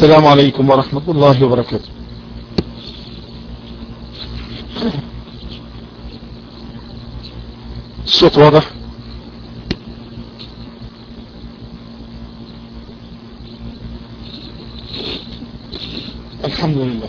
السلام عليكم ورحمة الله وبركاته الصوت واضح الحمد لله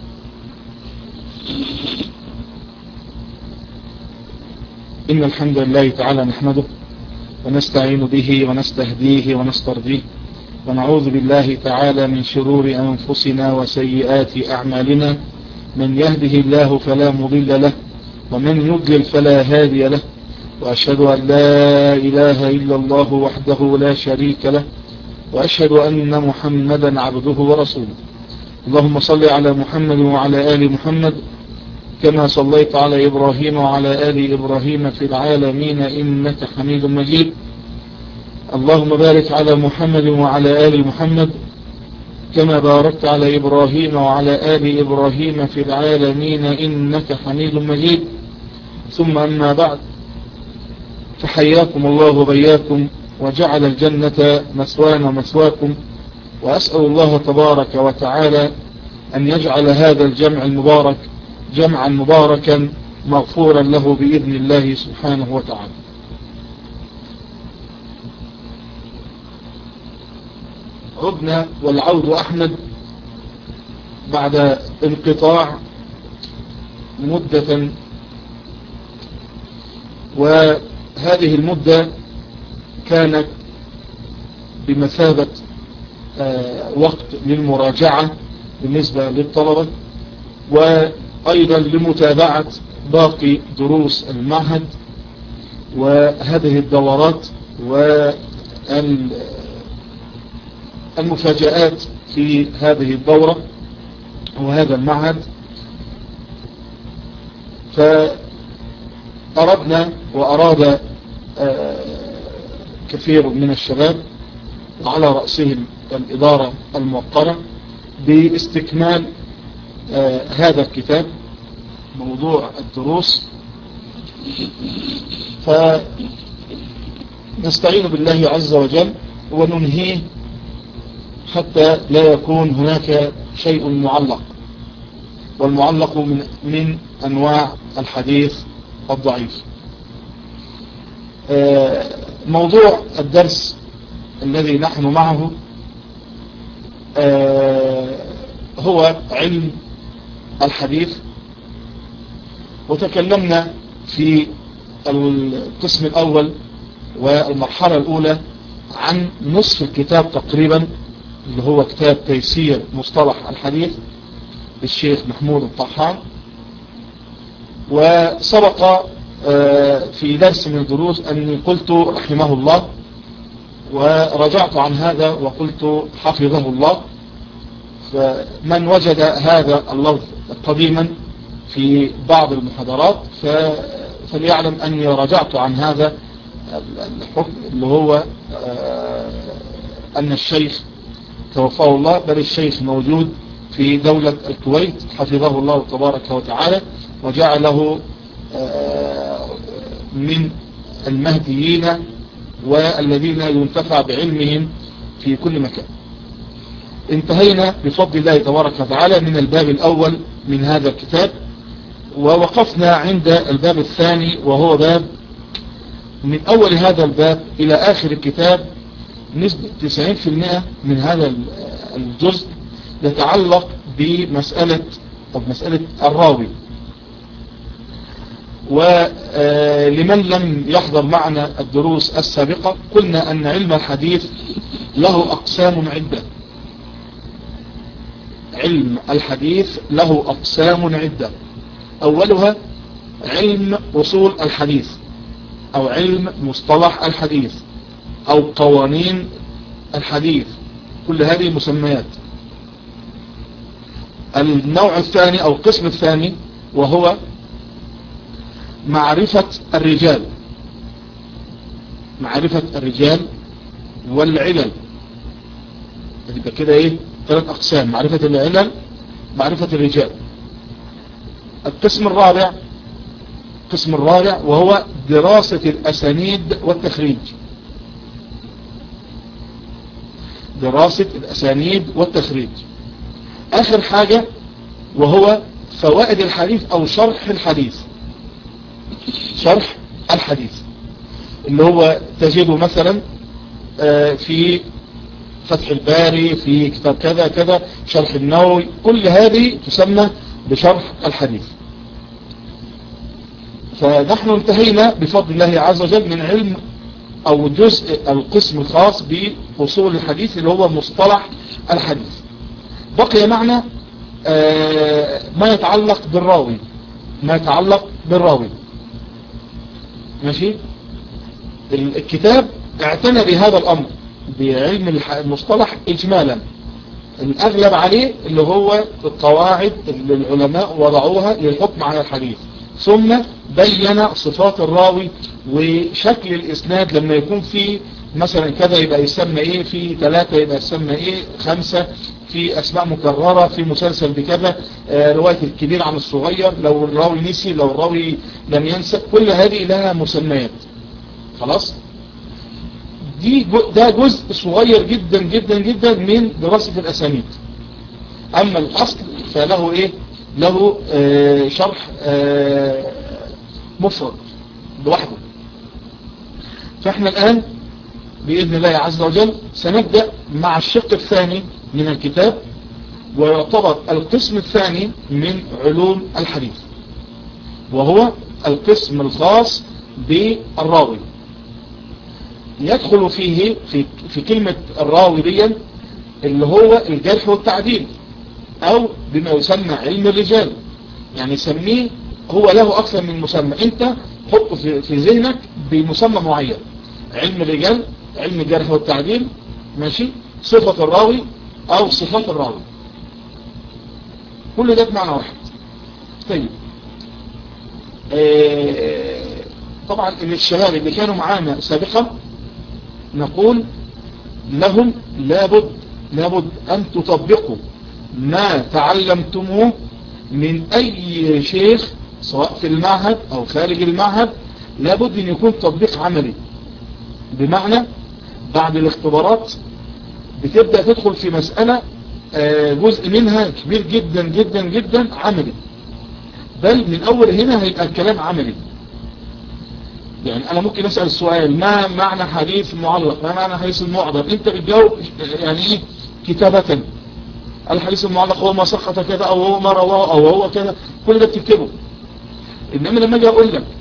إن الحمد لله تعالى نحمده ونستعين به ونستهديه ونسترضيه ونعوذ بالله تعالى من شرور أنفسنا وسيئات أعمالنا من يهده الله فلا مضل له ومن يضلل فلا هادي له وأشهد أن لا إله إلا الله وحده لا شريك له وأشهد أن محمدا عبده ورسوله اللهم صل على محمد وعلى آل محمد كما صليت على إبراهيم وعلى آل إبراهيم في العالمين إنك حميد مجيد اللهم بارك على محمد وعلى آل محمد كما باركت على إبراهيم وعلى آل إبراهيم في العالمين إنك حميد مجيد ثم أما بعد فحياكم الله وبياكم وجعل الجنة مسوانا ومسواكم وأسأل الله تبارك وتعالى أن يجعل هذا الجمع المبارك جمعا مباركا مغفورا له بإذن الله سبحانه وتعالى عدنا والعود أحمد بعد انقطاع مدة وهذه المدة كانت بمثابة وقت للمراجعة بالنسبة للطلبة وأيضا لمتابعة باقي دروس المعهد وهذه الدورات والمفاجآت في هذه الدورة وهذا المعهد فأردنا وأراد كثير من الشباب وعلى رأسهم الإدارة الموقرة باستكمال آه هذا الكتاب موضوع الدروس فنستعين بالله عز وجل وننهيه حتى لا يكون هناك شيء معلق والمعلق من, من أنواع الحديث الضعيف آه موضوع الدرس الذي نحن معه آه هو علم الحديث وتكلمنا في القسم الأول والمرحلة الأولى عن نصف الكتاب تقريبا اللي هو كتاب تيسير مصطلح الحديث للشيخ محمود الطحان وسبق آه في درس من الدروس أني قلت رحمه الله ورجعت عن هذا وقلت حفظه الله فمن وجد هذا اللفظ قديما في بعض المحاضرات فليعلم أني رجعت عن هذا الحكم اللي هو أن الشيخ توفاه الله بل الشيخ موجود في دولة الكويت حفظه الله تبارك وتعالى وجعله من المهديين والذين ينتفع بعلمهم في كل مكان انتهينا بفضل الله تبارك وتعالى من الباب الأول من هذا الكتاب ووقفنا عند الباب الثاني وهو باب من أول هذا الباب إلى آخر الكتاب نسبة 90% من هذا الجزء يتعلق بمسألة أو مسألة الراوي ولمن لم يحضر معنا الدروس السابقة قلنا أن علم الحديث له أقسام عدة علم الحديث له أقسام عدة أولها علم أصول الحديث أو علم مصطلح الحديث أو قوانين الحديث كل هذه مسميات النوع الثاني أو القسم الثاني وهو معرفة الرجال معرفة الرجال والعلل يبقى كده ايه ثلاث اقسام معرفة العلل معرفة الرجال القسم الرابع القسم الرابع وهو دراسة الاسانيد والتخريج دراسة الأسانيد والتخريج آخر حاجة وهو فوائد الحديث أو شرح الحديث شرح الحديث اللي هو تجده مثلا في فتح الباري في كتاب كذا كذا شرح النووي كل هذه تسمى بشرح الحديث فنحن انتهينا بفضل الله عز وجل من علم او جزء القسم الخاص بأصول الحديث اللي هو مصطلح الحديث بقي معنا ما يتعلق بالراوي ما يتعلق بالراوي ماشي الكتاب اعتنى بهذا الامر بعلم المصطلح اجمالا الاغلب عليه اللي هو القواعد اللي العلماء وضعوها للحكم على الحديث ثم بين صفات الراوي وشكل الاسناد لما يكون في مثلا كذا يبقى يسمى ايه في ثلاثة يبقى يسمى ايه خمسة في اسماء مكررة في مسلسل بكذا آه رواية الكبير عن الصغير لو الراوي نسي لو الراوي لم ينسى كل هذه لها مسميات خلاص دي ده جزء صغير جدا جدا جدا من دراسة الاسانيد اما الاصل فله ايه له آه شرح آه مفرد لوحده فاحنا الان بإذن الله عز وجل سنبدأ مع الشق الثاني من الكتاب ويعتبر القسم الثاني من علوم الحديث وهو القسم الخاص بالراوي يدخل فيه في, في كلمة الراوي دي اللي هو الجرح والتعديل او بما يسمى علم الرجال يعني يسميه هو له اكثر من مسمى انت حطه في, في ذهنك بمسمى معين علم الرجال علم الجرح والتعديل ماشي صفة الراوي او صفات الراوي كل ده بمعنى واحد طيب آه طبعا الشباب اللي كانوا معانا سابقا نقول لهم لابد لابد ان تطبقوا ما تعلمتموه من اي شيخ سواء في المعهد او خارج المعهد لابد ان يكون تطبيق عملي بمعنى بعد الاختبارات بتبدأ تدخل في مسألة جزء منها كبير جدا جدا جدا عملي بل من اول هنا هيبقى الكلام عملي يعني انا ممكن اسأل السؤال ما معنى حديث معلق ما معنى حديث المعضل انت بتجاوب يعني ايه كتابة الحديث المعلق هو ما سقط كذا او هو ما رواه او هو كذا كل ده بتكتبه انما لما اجي اقول لك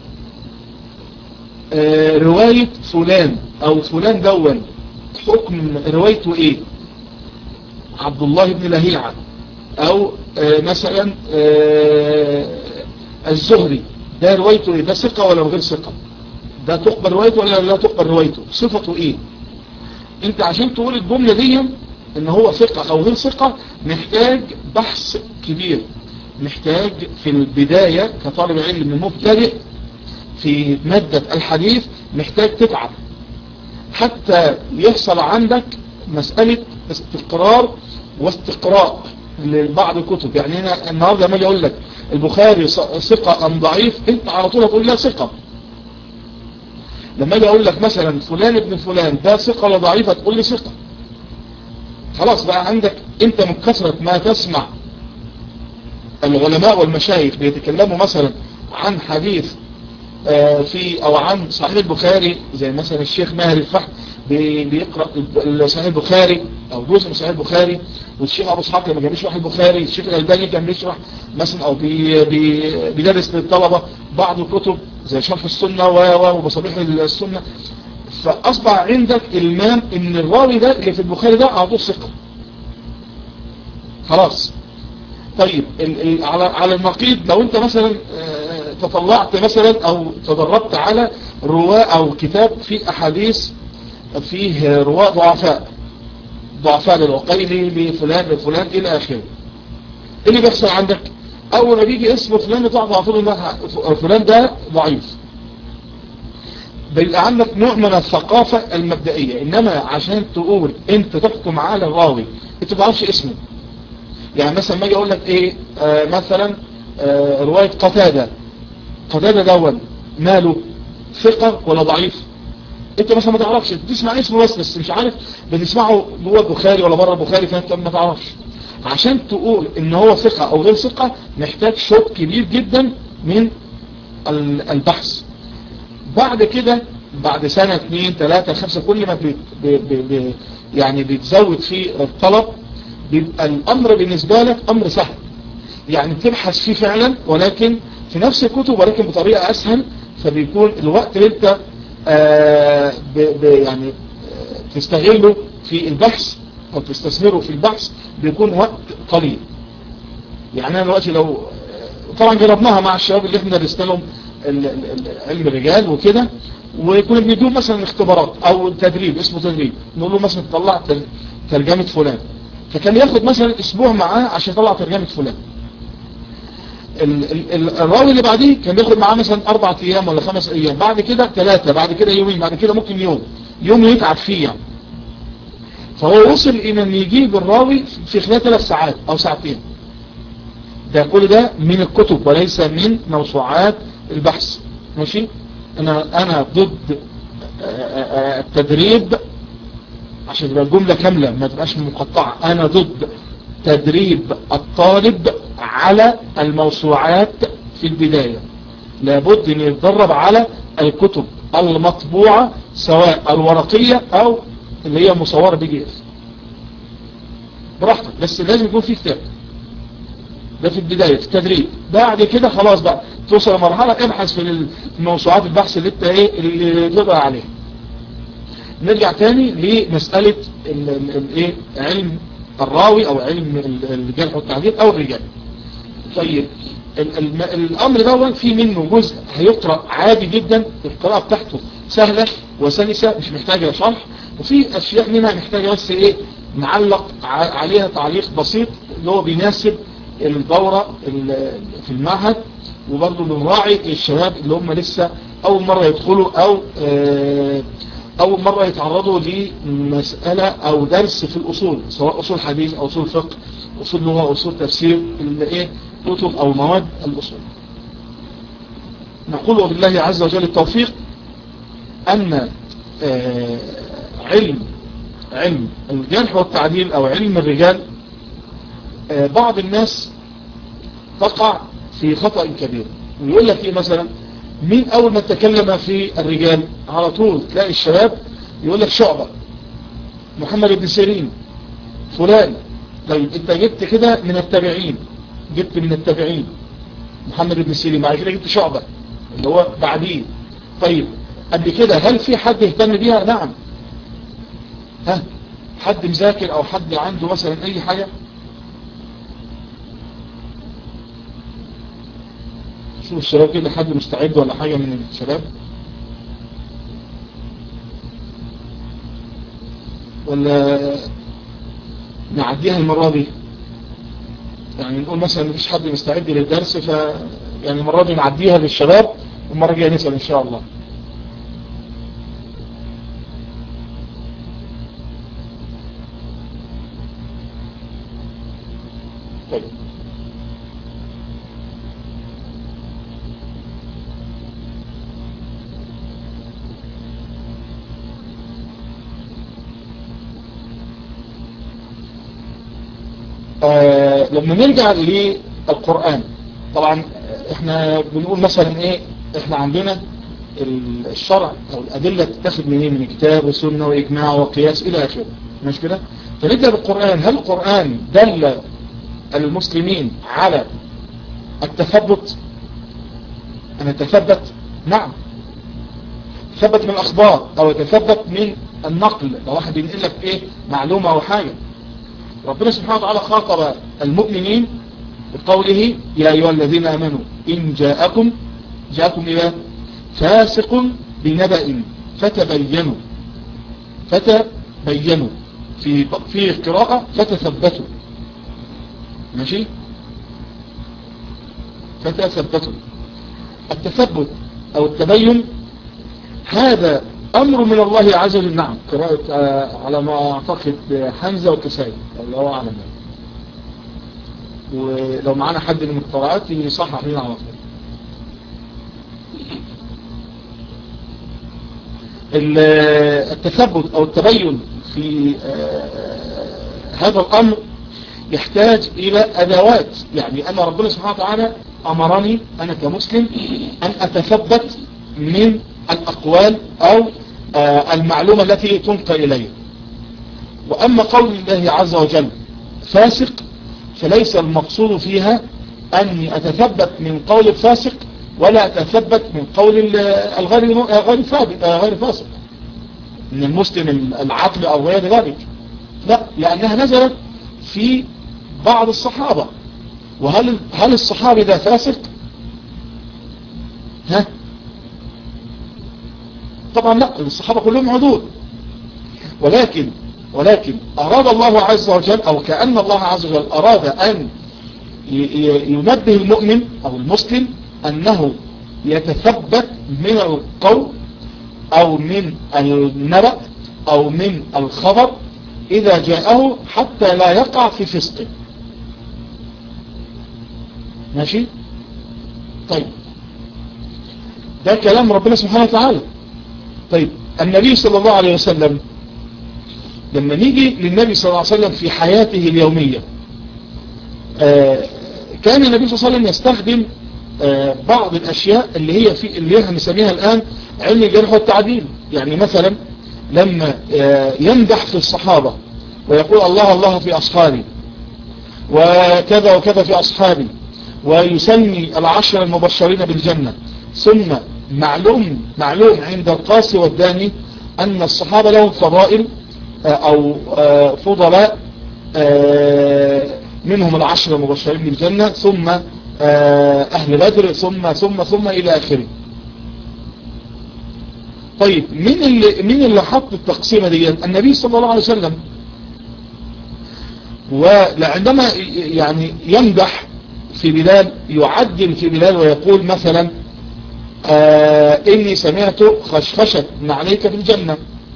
آه رواية فلان او فلان دون حكم روايته ايه عبد الله بن لهيعة او آه مثلا آه الزهري ده روايته ايه ده ثقة ولا غير ثقة ده تقبل روايته ولا لا تقبل روايته صفته ايه انت عشان تقول الجملة دي ان هو ثقة او غير ثقة محتاج بحث كبير محتاج في البداية كطالب علم مبتدئ في مادة الحديث محتاج تتعب حتى يحصل عندك مسألة استقرار واستقراء لبعض الكتب يعني هنا النهاردة لما اجي اقول لك البخاري ثقة ام ضعيف انت على طول هتقول لا ثقة لما اجي اقول لك مثلا فلان ابن فلان ده ثقة ولا ضعيف هتقول لي ثقة خلاص بقى عندك انت من كثرة ما تسمع العلماء والمشايخ بيتكلموا مثلا عن حديث في او عن صحيح البخاري زي مثلا الشيخ ماهر الفحم بيقرأ صحيح البخاري او جزء من صحيح البخاري والشيخ ابو اسحاق لما كان بيشرح البخاري الشيخ الالباني كان بيشرح مثلا او بي بي بيدرس للطلبه بعض الكتب زي شرح السنه ومصابيح السنه فاصبح عندك المام ان الراوي ده اللي في البخاري ده على طول ثقه خلاص طيب ال ال على على النقيض لو انت مثلا تطلعت مثلا او تدربت على رواة او كتاب فيه احاديث فيه رواة ضعفاء ضعفاء للعقيلي لفلان لفلان الى اخره ايه اللي بيحصل عندك اول ما بيجي اسم فلان بتعرف على طول فلان ده ضعيف بيبقى عندك نوع من الثقافة المبدئية انما عشان تقول انت تحكم على الراوي انت ما تعرفش اسمه يعني مثلا ما اجي اقول لك ايه آه مثلا آه رواية قتادة قتادة دون ماله ثقة ولا ضعيف انت مثلا ما تعرفش بتسمع اسمه بس بس مش عارف بتسمعه جوه البخاري ولا بره البخاري فانت ما تعرفش عشان تقول ان هو ثقة او غير ثقة محتاج شوط كبير جدا من البحث بعد كده بعد سنة اثنين ثلاثة خمسة كل ما بي بي بي يعني بتزود في الطلب بيبقى الامر بالنسبة لك امر سهل يعني تبحث فيه فعلا ولكن في نفس الكتب ولكن بطريقة اسهل فبيكون الوقت اللي انت آه ب ب يعني آه تستغله في البحث او تستثمره في البحث بيكون وقت قليل يعني انا دلوقتي لو طبعا جربناها مع الشباب اللي احنا درسنا لهم علم الرجال وكده وكنا بنديهم مثلا اختبارات او تدريب اسمه تدريب نقول له مثلا طلع ترجمة فلان فكان ياخد مثلا اسبوع معاه عشان يطلع ترجمة فلان الراوي اللي بعديه كان بياخد معاه مثلا اربع ايام ولا خمس ايام بعد كده ثلاثة بعد كده يومين بعد كده ممكن يوم يوم يتعب فيه يعني فهو وصل الى ان يجيب الراوي في خلال ثلاث ساعات او ساعتين ده كل ده من الكتب وليس من موسوعات البحث ماشي انا انا ضد التدريب عشان تبقى الجملة كاملة ما تبقاش مقطعة انا ضد تدريب الطالب على الموسوعات في البداية لابد ان يتدرب على الكتب المطبوعة سواء الورقية او اللي هي مصورة بي دي اف براحتك بس لازم يكون في كتاب ده في البداية في التدريب بعد كده خلاص بقى توصل لمرحلة ابحث في الموسوعات البحث اللي انت ايه اللي تقرا عليها نرجع تاني لمسألة الايه علم الراوي او علم الجرح والتعديل او الرجال طيب الامر ده في منه جزء هيقرأ عادي جدا القراءة بتاعته سهلة وسلسة مش محتاجة شرح وفي اشياء منها محتاجة بس ايه نعلق عليها تعليق بسيط اللي هو بيناسب الدورة في المعهد وبرضه بنراعي الشباب اللي هم لسه اول مرة يدخلوا او اول مرة يتعرضوا لمسألة او درس في الاصول سواء اصول حديث او اصول فقه اصول لغة اصول تفسير ايه كتب او مواد الاصول نقول وبالله عز وجل التوفيق ان علم علم الجرح والتعديل او علم الرجال بعض الناس تقع في خطأ كبير ويقول لك ايه مثلا مين اول ما تكلم في الرجال على طول تلاقي الشباب يقول لك شعبة محمد بن سيرين فلان طيب انت جبت كده من التابعين جبت من التابعين محمد بن سيرين بعد كده جبت شعبة اللي هو بعديه طيب قبل كده هل في حد يهتم بيها نعم ها حد مذاكر او حد عنده مثلا اي حاجة شوف الشباب كده حد مستعد ولا حاجة من الشباب ولا نعديها المرة دي يعني نقول مثلا مفيش حد مستعد للدرس ف يعني المرة دي نعديها للشباب والمرة الجاية نسأل ان شاء الله طيب آه لما نرجع للقرآن طبعا احنا بنقول مثلا ايه احنا عندنا الشرع او الادلة تتاخد من ايه من كتاب وسنة واجماع وقياس الى اخره مش كده فنبدأ بالقرآن هل القرآن دل المسلمين على التثبت ان يتثبت نعم تثبت من الاخبار او يتثبت من النقل لو واحد بينقل لك ايه معلومة او حاجة ربنا سبحانه وتعالى خاطب المؤمنين بقوله يا أيها الذين آمنوا إن جاءكم جاءكم إلى فاسق بنبأ فتبينوا فتبينوا في في قراءة فتثبتوا ماشي فتثبتوا التثبت أو التبين هذا أمر من الله عز وجل نعم قراءة على ما أعتقد حمزة والكسائي الله أعلم ولو معانا حد من القراءات يصحح لنا على طول التثبت أو التبين في هذا الأمر يحتاج إلى أدوات يعني أن ربنا سبحانه وتعالى أمرني أنا كمسلم أن أتثبت من الأقوال أو المعلومة التي تنقى إلي وأما قول الله عز وجل فاسق فليس المقصود فيها أني أتثبت من قول الفاسق ولا أتثبت من قول الغير غير فاسق من المسلم العقل أو غير ذلك لا لأنها نزلت في بعض الصحابة وهل هل الصحابي ده فاسق ها طبعا لا الصحابة كلهم عدود ولكن ولكن أراد الله عز وجل أو كأن الله عز وجل أراد أن ينبه المؤمن أو المسلم أنه يتثبت من القول أو من النبأ أو من الخبر إذا جاءه حتى لا يقع في فسقه ماشي طيب ده كلام ربنا سبحانه وتعالى طيب النبي صلى الله عليه وسلم لما نيجي للنبي صلى الله عليه وسلم في حياته اليومية آه كان النبي صلى الله عليه وسلم يستخدم آه بعض الأشياء اللي هي في اللي احنا نسميها الآن علم الجرح والتعديل يعني مثلا لما آه يمدح في الصحابة ويقول الله الله في أصحابي وكذا وكذا في أصحابي ويسمي العشر المبشرين بالجنة ثم معلوم معلوم عند القاسي والداني أن الصحابة لهم فضائل أو فضلاء منهم العشر المبشرين بالجنة ثم أهل بدر ثم ثم ثم إلى آخره طيب مين اللي, مين اللي حط التقسيمة دي النبي صلى الله عليه وسلم وعندما يعني يمدح في بلال يعدل في بلال ويقول مثلا آه إني سمعت خشخشة عليك في الجنة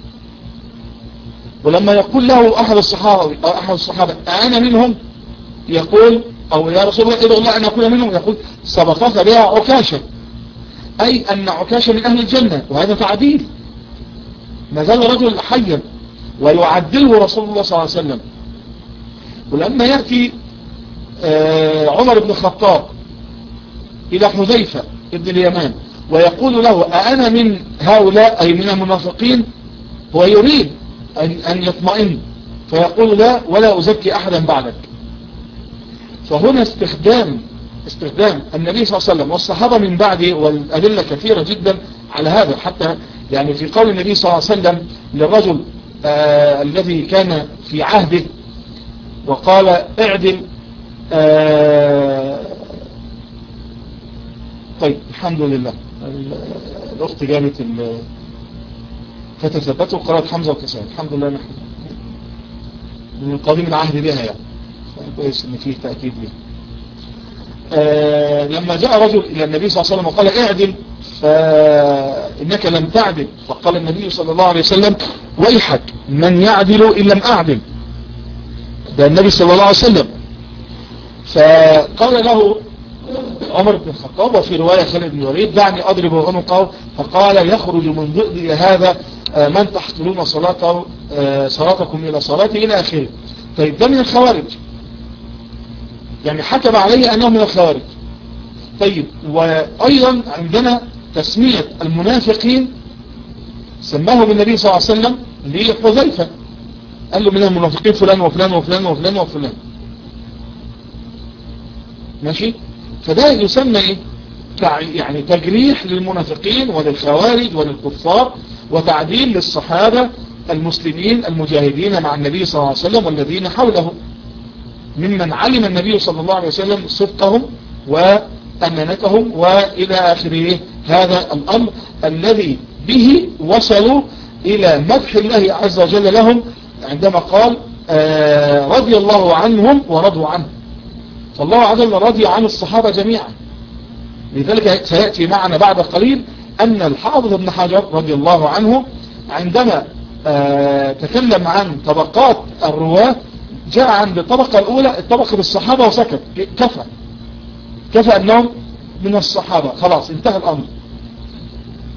ولما يقول له أحد الصحابة أو أحد الصحابة أنا منهم يقول أو يا رسول الله ادعو الله أن أكون منهم يقول سبقك بها عكاشة أي أن عكاشة من أهل الجنة وهذا تعديل ما زال رجل حيا ويعدله رسول الله صلى الله عليه وسلم ولما يأتي آه عمر بن الخطاب إلى حذيفة ابن اليمان ويقول له أأنا من هؤلاء أي من المنافقين هو يريد أن, أن يطمئن فيقول لا ولا أزكي أحدا بعدك فهنا استخدام استخدام النبي صلى الله عليه وسلم والصحابة من بعده والأدلة كثيرة جدا على هذا حتى يعني في قول النبي صلى الله عليه وسلم للرجل آه الذي كان في عهده وقال اعدل آه طيب الحمد لله الأخت جابت فتثبتوا قرأت حمزة وكسان الحمد لله نحن من قديم العهد بها يعني كويس ان فيه تأكيد بها آه لما جاء رجل إلى النبي صلى الله عليه وسلم وقال اعدل فإنك لم تعدل فقال النبي صلى الله عليه وسلم ويحك من يعدل إن لم أعدل ده النبي صلى الله عليه وسلم فقال له عمر بن الخطاب وفي رواية خالد بن الوليد دعني أضرب عنقه فقال يخرج من ضئضي هذا من تحصلون صلاته صلاتكم إلى صلاتي إلى آخره طيب ده من الخوارج يعني حكم عليه أنه من الخوارج طيب وأيضا عندنا تسمية المنافقين سماهم النبي صلى الله عليه وسلم لحذيفة قال له من المنافقين فلان وفلان وفلان وفلان وفلان ماشي فده يسمى ايه يعني تجريح للمنافقين وللخوارج وللكفار وتعديل للصحابة المسلمين المجاهدين مع النبي صلى الله عليه وسلم والذين حوله ممن علم النبي صلى الله عليه وسلم صدقهم وأمانتهم وإلى آخره هذا الأمر الذي به وصلوا إلى مدح الله عز وجل لهم عندما قال آه رضي الله عنهم ورضوا عنه فالله عز وجل رضي عن الصحابة جميعا لذلك سيأتي معنا بعد قليل أن الحافظ ابن حجر رضي الله عنه عندما آه تكلم عن طبقات الرواة جاء عند الطبقة الأولى الطبقة بالصحابة وسكت كفى كفى أنهم من الصحابة خلاص انتهى الأمر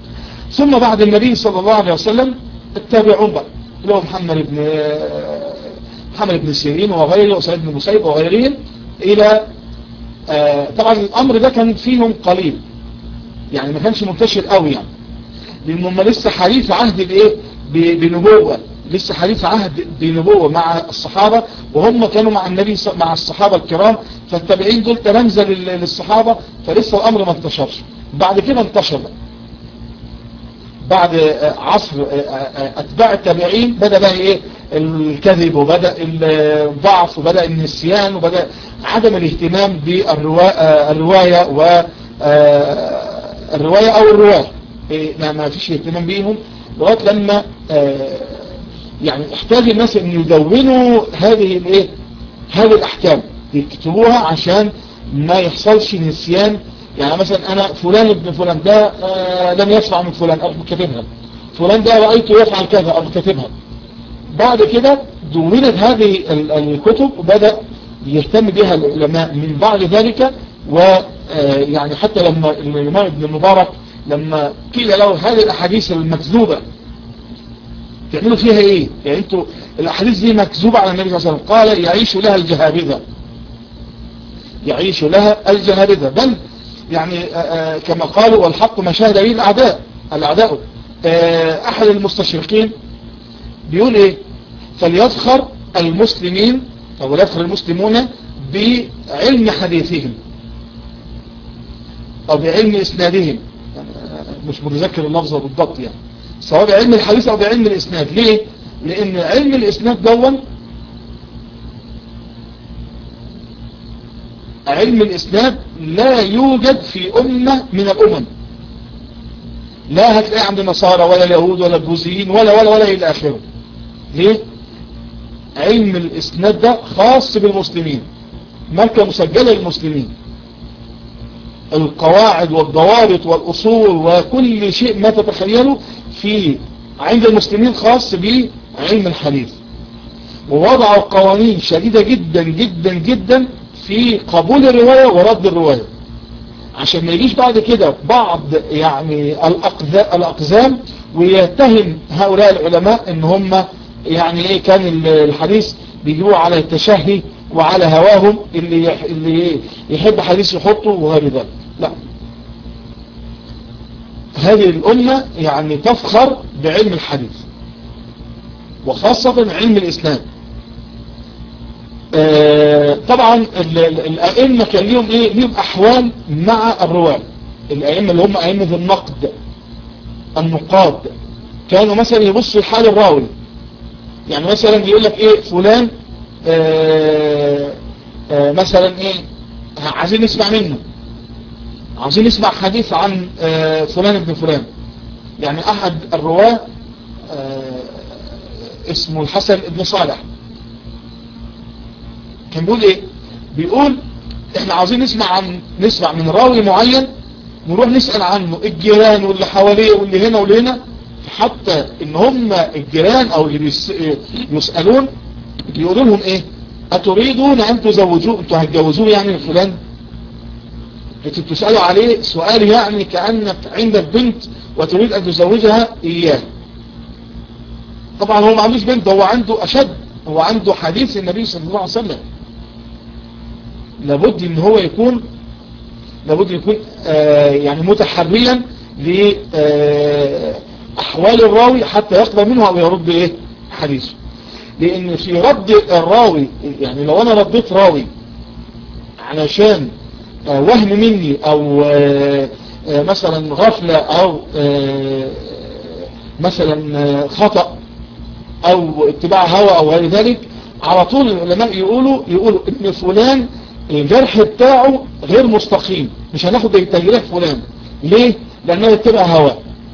ثم بعد النبي صلى الله عليه وسلم التابعون بقى اللي هو محمد بن محمد بن سيرين وغيره وسعيد بن مسيب وغيرهم إلى طبعا الأمر ده كان فيهم قليل يعني ما كانش منتشر قوي يعني لأن هم لسه حديث عهد بإيه بنبوة لسه حديث عهد بنبوة مع الصحابة وهم كانوا مع النبي مع الصحابة الكرام فالتابعين دول تلامذة للصحابة فلسه الأمر ما انتشرش بعد كده انتشر بقى. بعد عصر أتباع التابعين بدأ بقى إيه الكذب وبدأ الضعف وبدأ النسيان وبدأ عدم الاهتمام بالرواية و الرواية أو الرواة ما فيش اهتمام بيهم لغاية لما يعني احتاج الناس ان يدونوا هذه الايه هذه الاحكام يكتبوها عشان ما يحصلش نسيان يعني مثلا انا فلان ابن فلان ده آه لم يسمع من فلان او كاتبها فلان ده رأيته يفعل كذا او كاتبها بعد كده دونت هذه الكتب وبدأ يهتم بها العلماء من بعد ذلك ويعني حتى لما الإمام ابن المبارك لما قيل له هذه الأحاديث المكذوبة تعملوا فيها ايه يعني انتوا الاحاديث دي مكذوبة على النبي صلى الله عليه وسلم قال يعيش لها الجهابذة يعيش لها الجهابذة بل يعني آآ كما قالوا والحق ما شاهد به الاعداء الاعداء احد المستشرقين بيقول ايه فليفخر المسلمين او يفخر المسلمون بعلم حديثهم او بعلم اسنادهم مش متذكر اللفظة بالضبط يعني سواء بعلم الحديث او بعلم الاسناد ليه لان علم الاسناد دون علم الاسناد لا يوجد في امة من الامم لا هتلاقيه عند النصارى ولا اليهود ولا البوذيين ولا ولا ولا الى اخره ليه علم الاسناد ده خاص بالمسلمين ماركة مسجلة للمسلمين القواعد والضوابط والأصول وكل شيء ما تتخيله في عند المسلمين خاص بعلم الحديث ووضعوا قوانين شديدة جدا جدا جدا في قبول الرواية ورد الرواية عشان ما يجيش بعد كده بعض يعني الأقزام ويتهم هؤلاء العلماء ان هم يعني ايه كان الحديث بيجيبوه على التشهي وعلى هواهم اللي اللي يحب حديث يحطه وغير ذلك لا هذه الأمة يعني تفخر بعلم الحديث وخاصة علم الإسلام آه طبعا الأئمة كان ليهم إيه ليهم أحوال مع الرواة الأئمة اللي هم أئمة النقد النقاد كانوا مثلا يبصوا لحال الراوي يعني مثلا يقول لك إيه فلان آه آه مثلا إيه عايزين نسمع منه عاوزين نسمع حديث عن فلان ابن فلان يعني احد الرواه اسمه الحسن ابن صالح كان بيقول ايه بيقول احنا عاوزين نسمع عن نسمع من راوي معين نروح نسأل عنه الجيران واللي حواليه واللي هنا واللي هنا حتى ان هم الجيران او اللي يسألون يقولوا لهم ايه اتريدون ان تزوجوه انتوا هتجوزوه يعني من فلان انتوا بتسألوا عليه سؤال يعني كأنك عندك بنت وتريد ان تزوجها اياه طبعا هو ما عندوش بنت هو عنده اشد هو عنده حديث النبي صلى الله عليه وسلم لابد ان هو يكون لابد يكون آه يعني متحريا لأحوال الراوي حتى يقبل منه او يرد ايه حديثه لان في رد الراوي يعني لو انا رديت راوي علشان آه وهم مني او آه مثلا غفلة او مثلا خطأ او اتباع هوى او غير ذلك على طول العلماء يقولوا يقولوا ان فلان الجرح بتاعه غير مستقيم مش هناخد بتجريح فلان ليه لانه يتبع هوى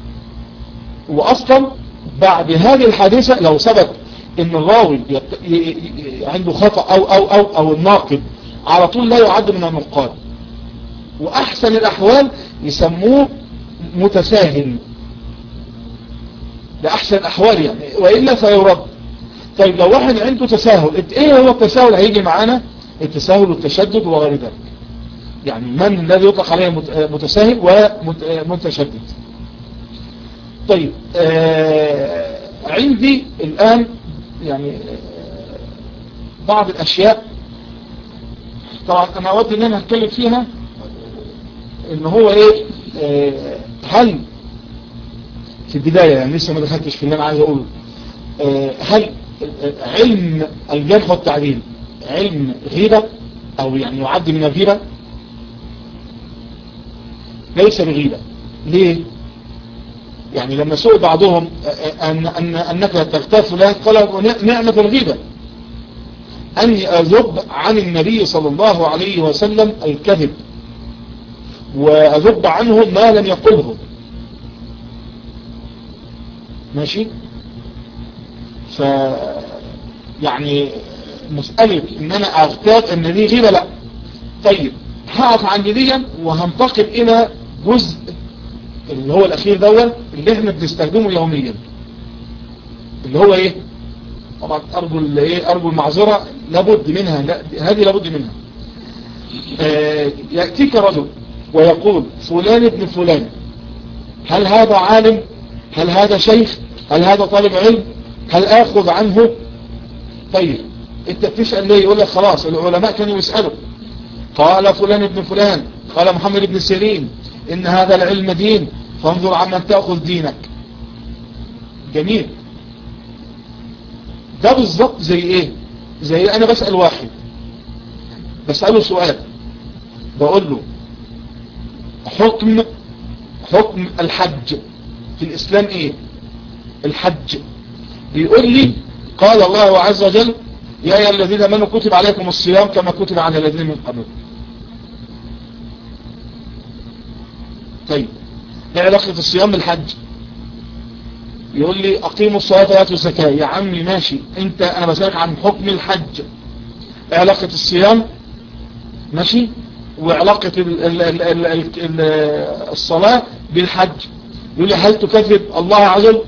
واصلا بعد هذه الحادثة لو ثبت ان الراوي عنده خطأ او او او او الناقد على طول لا يعد من النقاد واحسن الاحوال يسموه متساهل ده احسن الاحوال يعني وإلا فيرد طيب لو واحد عنده تساهل ايه هو التساهل هيجي معانا التساهل والتشدد وغير ذلك يعني من الذي يطلق عليه متساهل ومتشدد طيب آه عندي الآن يعني آه بعض الأشياء طبعا أنا أود أن أنا أتكلم فيها إن هو إيه آه هل في البداية يعني لسه ما دخلتش في اللي أنا عايز أقوله آه هل علم الجرح والتعديل علم غيبة أو يعني يعد من الغيبة ليس بغيبة ليه يعني لما سئل بعضهم أن أن أنك تغتاب فلان قال نعمة الغيبة أني أذب عن النبي صلى الله عليه وسلم الكذب وأذب عنه ما لم يقله ماشي ف يعني مسألة ان انا اغتاب ان دي غيبة لا طيب هقف عند دي وهنتقل الى جزء اللي هو الاخير دوت اللي احنا بنستخدمه يوميا اللي هو ايه طبعا ارجو ايه ارجو المعذرة لابد منها لا هذه لابد منها آه يأتيك رجل ويقول فلان ابن فلان هل هذا عالم هل هذا شيخ هل هذا طالب علم هل اخذ عنه طيب انت بتسأل ليه يقول لك خلاص العلماء كانوا يسألوا قال فلان ابن فلان قال محمد ابن سيرين ان هذا العلم دين فانظر عمن تأخذ دينك جميل ده بالظبط زي ايه زي انا بسأل واحد بسأله سؤال بقول له حكم حكم الحج في الاسلام ايه الحج بيقول لي قال الله عز وجل يا أيها الذين امنوا كتب عليكم الصيام كما كتب على الذين من قبلكم طيب ايه علاقة الصيام بالحج يقول لي اقيموا الصلاة واتوا الزكاة يا عمي ماشي انت انا بسألك عن حكم الحج ايه علاقة الصيام ماشي وعلاقة ال ال ال ال ال ال الصلاة بالحج يقول لي هل تكذب الله عز وجل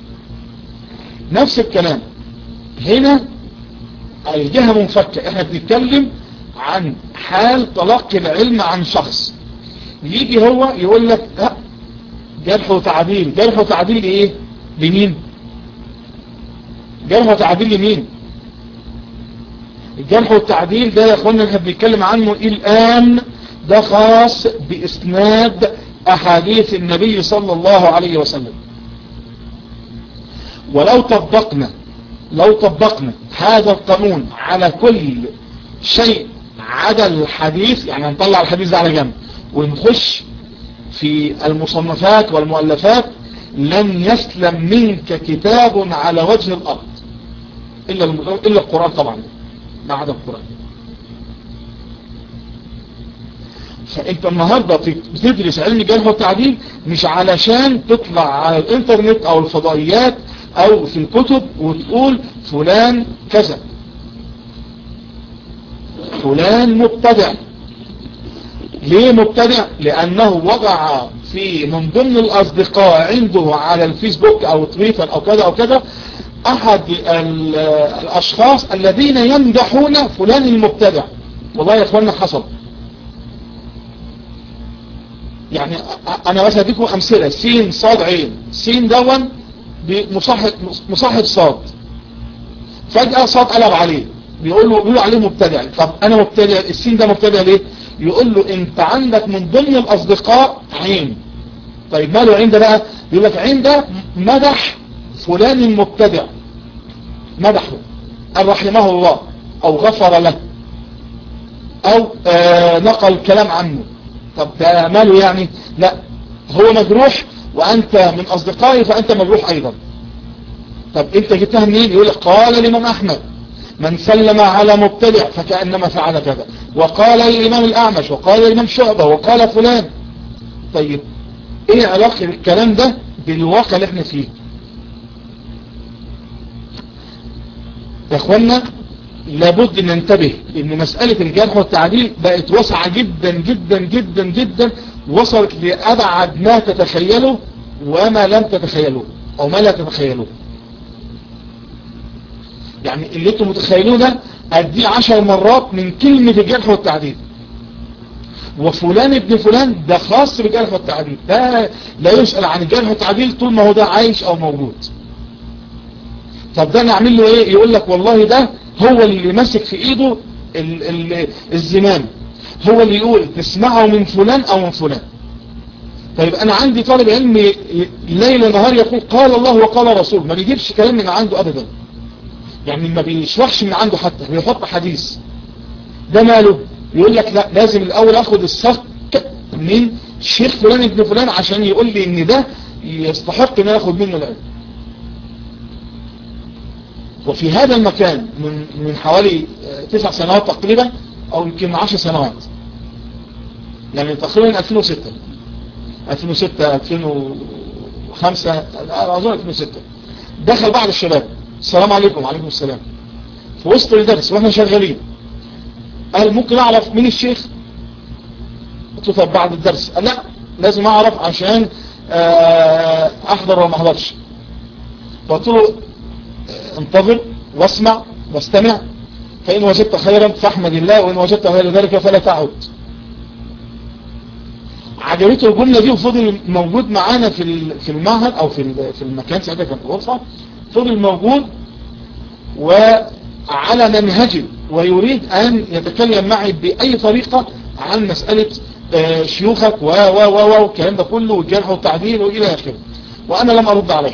نفس الكلام هنا الجهة منفكة احنا بنتكلم عن حال تلقي العلم عن شخص يجي هو يقول لك لا جرح وتعديل جرح وتعديل ايه لمين جرح وتعديل لمين الجرح والتعديل ده يا اخوانا احنا بنتكلم عنه الان ده خاص باسناد احاديث النبي صلى الله عليه وسلم ولو طبقنا لو طبقنا هذا القانون على كل شيء عدا الحديث يعني نطلع الحديث ده على جنب ونخش في المصنفات والمؤلفات لن يسلم منك كتاب على وجه الأرض إلا, إلا القرآن طبعا ما عدا القرآن فانت النهاردة بتدرس علم الجرح والتعديل مش علشان تطلع على الانترنت او الفضائيات او في الكتب وتقول فلان كذا فلان مبتدع ليه مبتدع لانه وضع في من ضمن الاصدقاء عنده على الفيسبوك او تويتر او كذا او كذا احد الاشخاص الذين يمدحون فلان المبتدع والله يا اخوانا حصل يعني انا بس هديكم امثلة سين صاد عين سين دون بمصاحب مصاحب صاد فجأة صاد قلب عليه بيقول له بيقول عليه مبتدع طب انا مبتدع السين ده مبتدع ليه يقول له انت عندك من ضمن الاصدقاء عين طيب ماله عين ده بقى يقول لك عين ده مدح فلان المبتدع مدحه قال رحمه الله او غفر له او آه نقل كلام عنه طب ده ماله يعني لا هو مجروح وانت من اصدقائي فانت مجروح ايضا طب انت جبتها منين يقول لك قال الامام احمد من سلم على مبتدع فكأنما فعل كذا وقال الامام الاعمش وقال الامام شعبة وقال فلان طيب ايه علاقة الكلام ده بالواقع اللي احنا فيه يا اخوانا لابد ان ننتبه ان مسألة الجرح والتعديل بقت واسعة جدا جدا جدا جدا وصلت لأبعد ما تتخيله وما لم تتخيلوه او ما لا تتخيلوه يعني اللي انتم متخيلوه ده اديه عشر مرات من كلمة الجرح والتعديل وفلان ابن فلان ده خاص بالجرح والتعديل ده لا يسأل عن الجرح والتعديل طول ما هو ده عايش او موجود طب ده نعمل له ايه يقول لك والله ده هو اللي ماسك في ايده ال ال الزمام هو اللي يقول تسمعه من فلان او من فلان طيب انا عندي طالب علم ليل نهار يقول قال الله وقال رسول ما بيجيبش كلام من عنده ابدا يعني ما بيشرحش من عنده حتى بيحط حديث ده ماله يقول لك لا لازم الاول اخد الصك من شيخ فلان ابن فلان عشان يقول لي ان ده يستحق ان انا اخد منه العلم وفي هذا المكان من من حوالي تسع سنوات تقريبا او يمكن عشر سنوات يعني تقريبا 2006 2006 2005 اظن 2006 دخل بعض الشباب السلام عليكم وعليكم السلام في وسط الدرس واحنا شغالين قال ممكن اعرف مين الشيخ قلت له طب بعد الدرس قال لا لازم اعرف عشان احضر وما احضرش فقلت له انتظر واسمع واستمع فإن وجدت خيرا فاحمد الله وإن وجدت غير ذلك فلا تعد عجبته الجملة دي وفضل موجود معانا في في المعهد أو في في المكان ساعتها كانت الغرفة فضل موجود وعلى منهجه ويريد أن يتكلم معي بأي طريقة عن مسألة شيوخك و و و والكلام ده كله والجرح والتعديل وإلى آخره وأنا لم أرد عليه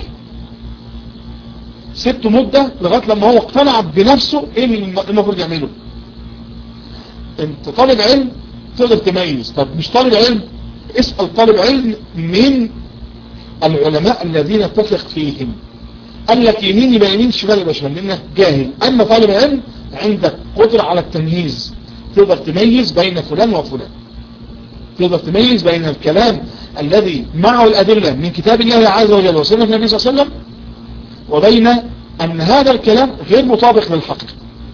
سبته مدة لغاية لما هو اقتنع بنفسه ايه اللي المفروض يعمله انت طالب علم تقدر تميز طب مش طالب علم اسأل طالب علم من العلماء الذين تثق فيهم قال لك يمين يبقى يمين شمال يبقى شمال لانك جاهل اما طالب علم عندك قدرة على التمييز تقدر تميز بين فلان وفلان تقدر تميز بين الكلام الذي معه الأدلة من كتاب الله عز وجل وسنة النبي صلى الله عليه وسلم وبين أن هذا الكلام غير مطابق للحقيقة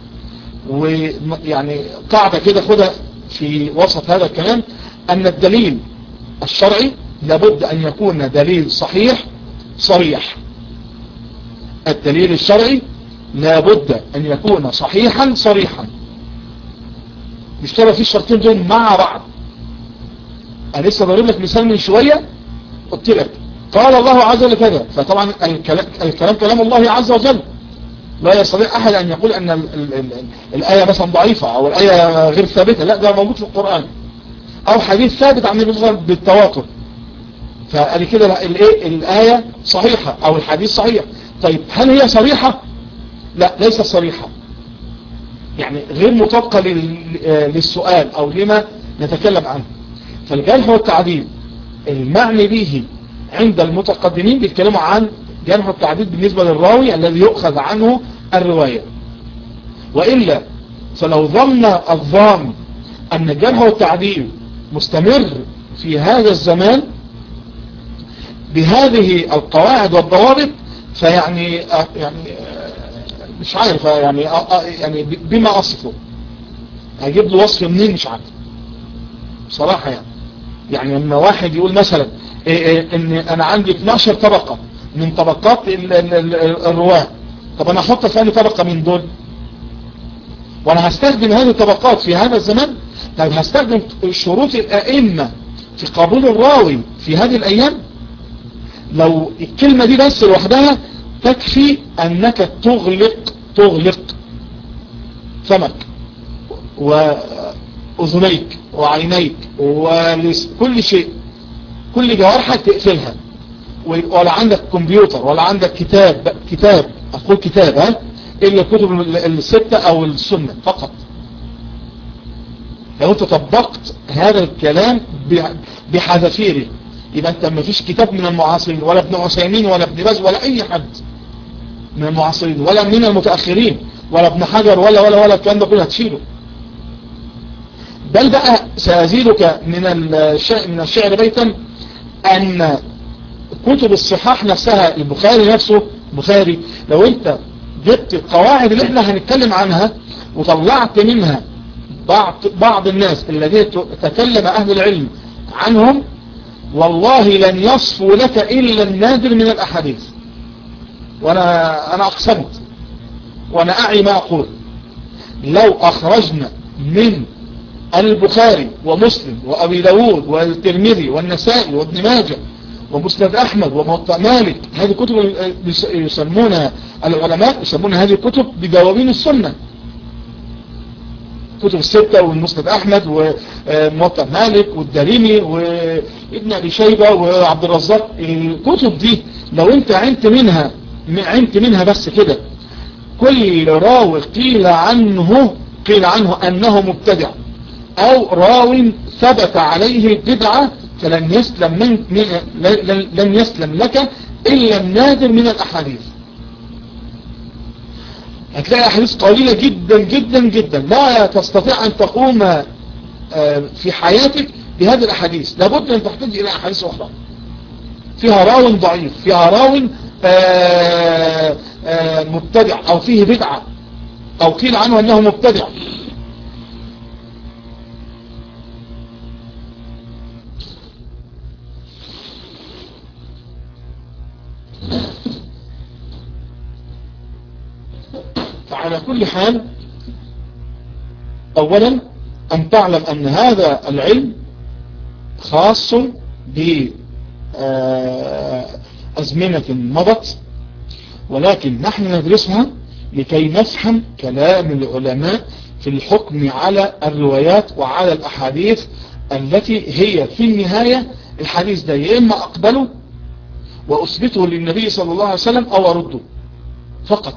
ويعني قاعدة كده خدها في وسط هذا الكلام أن الدليل الشرعي لابد أن يكون دليل صحيح صريح الدليل الشرعي لابد أن يكون صحيحا صريحا مش ترى في الشرطين دول مع بعض أنا لسه ضرب لك مثال من شوية قلت لك قال الله عز وجل كذا فطبعا الكلام, الكلام كلام الله عز وجل لا يستطيع أحد أن يقول أن ال ال ال الآية مثلا ضعيفة أو الآية غير ثابتة لا ده موجود في القرآن أو حديث ثابت عن النبي صلى الله عليه وسلم بالتواتر فقال كده الايه الآية صحيحة أو الحديث صحيح طيب هل هي صريحة لا ليست صريحة يعني غير مطابقة للسؤال أو لما نتكلم عنه فالجرح والتعديل المعني به عند المتقدمين بيتكلموا عن جرح التعديل بالنسبة للراوي الذي يؤخذ عنه الرواية وإلا فلو ظن الظان أن الجرح والتعديل مستمر في هذا الزمان بهذه القواعد والضوابط فيعني يعني مش عارف يعني يعني بما أصفه هجيب له وصف منين مش عارف بصراحة يعني يعني لما واحد يقول مثلا إيه إيه ان انا عندي 12 طبقة من طبقات الرواة طب انا احط في اي طبقة من دول وانا هستخدم هذه الطبقات في هذا الزمان طيب هستخدم شروط الائمة في قبول الراوي في هذه الايام لو الكلمة دي بس لوحدها تكفي انك تغلق تغلق فمك واذنيك وعينيك وكل شيء كل جوارحك تقفلها ولا عندك كمبيوتر ولا عندك كتاب كتاب اقول كتاب ها الا الكتب الستة او السنة فقط لو انت طبقت هذا الكلام بحذافيره يبقى انت ما فيش كتاب من المعاصرين ولا ابن عثيمين ولا ابن باز ولا اي حد من المعاصرين ولا من المتأخرين ولا ابن حجر ولا ولا ولا الكلام ده كله هتشيله بل بقى سأزيدك من الشعر, من الشعر بيتا أن كتب الصحاح نفسها البخاري نفسه بخاري لو انت جبت القواعد اللي احنا هنتكلم عنها وطلعت منها بعض, بعض الناس الذين تكلم أهل العلم عنهم والله لن يصفوا لك إلا النادر من الأحاديث وأنا أنا أقسمت وأنا أعي ما أقول لو أخرجنا من البخاري ومسلم وأبي داود والترمذي والنسائي وابن ماجه ومسند أحمد وموطأ مالك هذه كتب يسمونها العلماء يسمون هذه الكتب بدواوين السنة كتب الستة والمسند أحمد وموطأ مالك والدارمي وابن أبي شيبة وعبد الرزاق الكتب دي لو انت عينت منها عينت منها بس كده كل راوي قيل عنه قيل عنه أنه مبتدع أو راو ثبت عليه البدعة فلن يسلم من لن يسلم لك إلا النادر من الأحاديث هتلاقي أحاديث قليلة جدا جدا جدا لا تستطيع أن تقوم في حياتك بهذه الأحاديث لابد أن تحتاج إلى أحاديث أخرى فيها راو ضعيف فيها راو مبتدع أو فيه بدعة أو قيل عنه أنه مبتدع فعلى كل حال أولا أن تعلم أن هذا العلم خاص بأزمنة مضت ولكن نحن ندرسها لكي نفهم كلام العلماء في الحكم على الروايات وعلى الأحاديث التي هي في النهاية الحديث ده يا إما أقبله وأثبته للنبي صلى الله عليه وسلم أو أرده فقط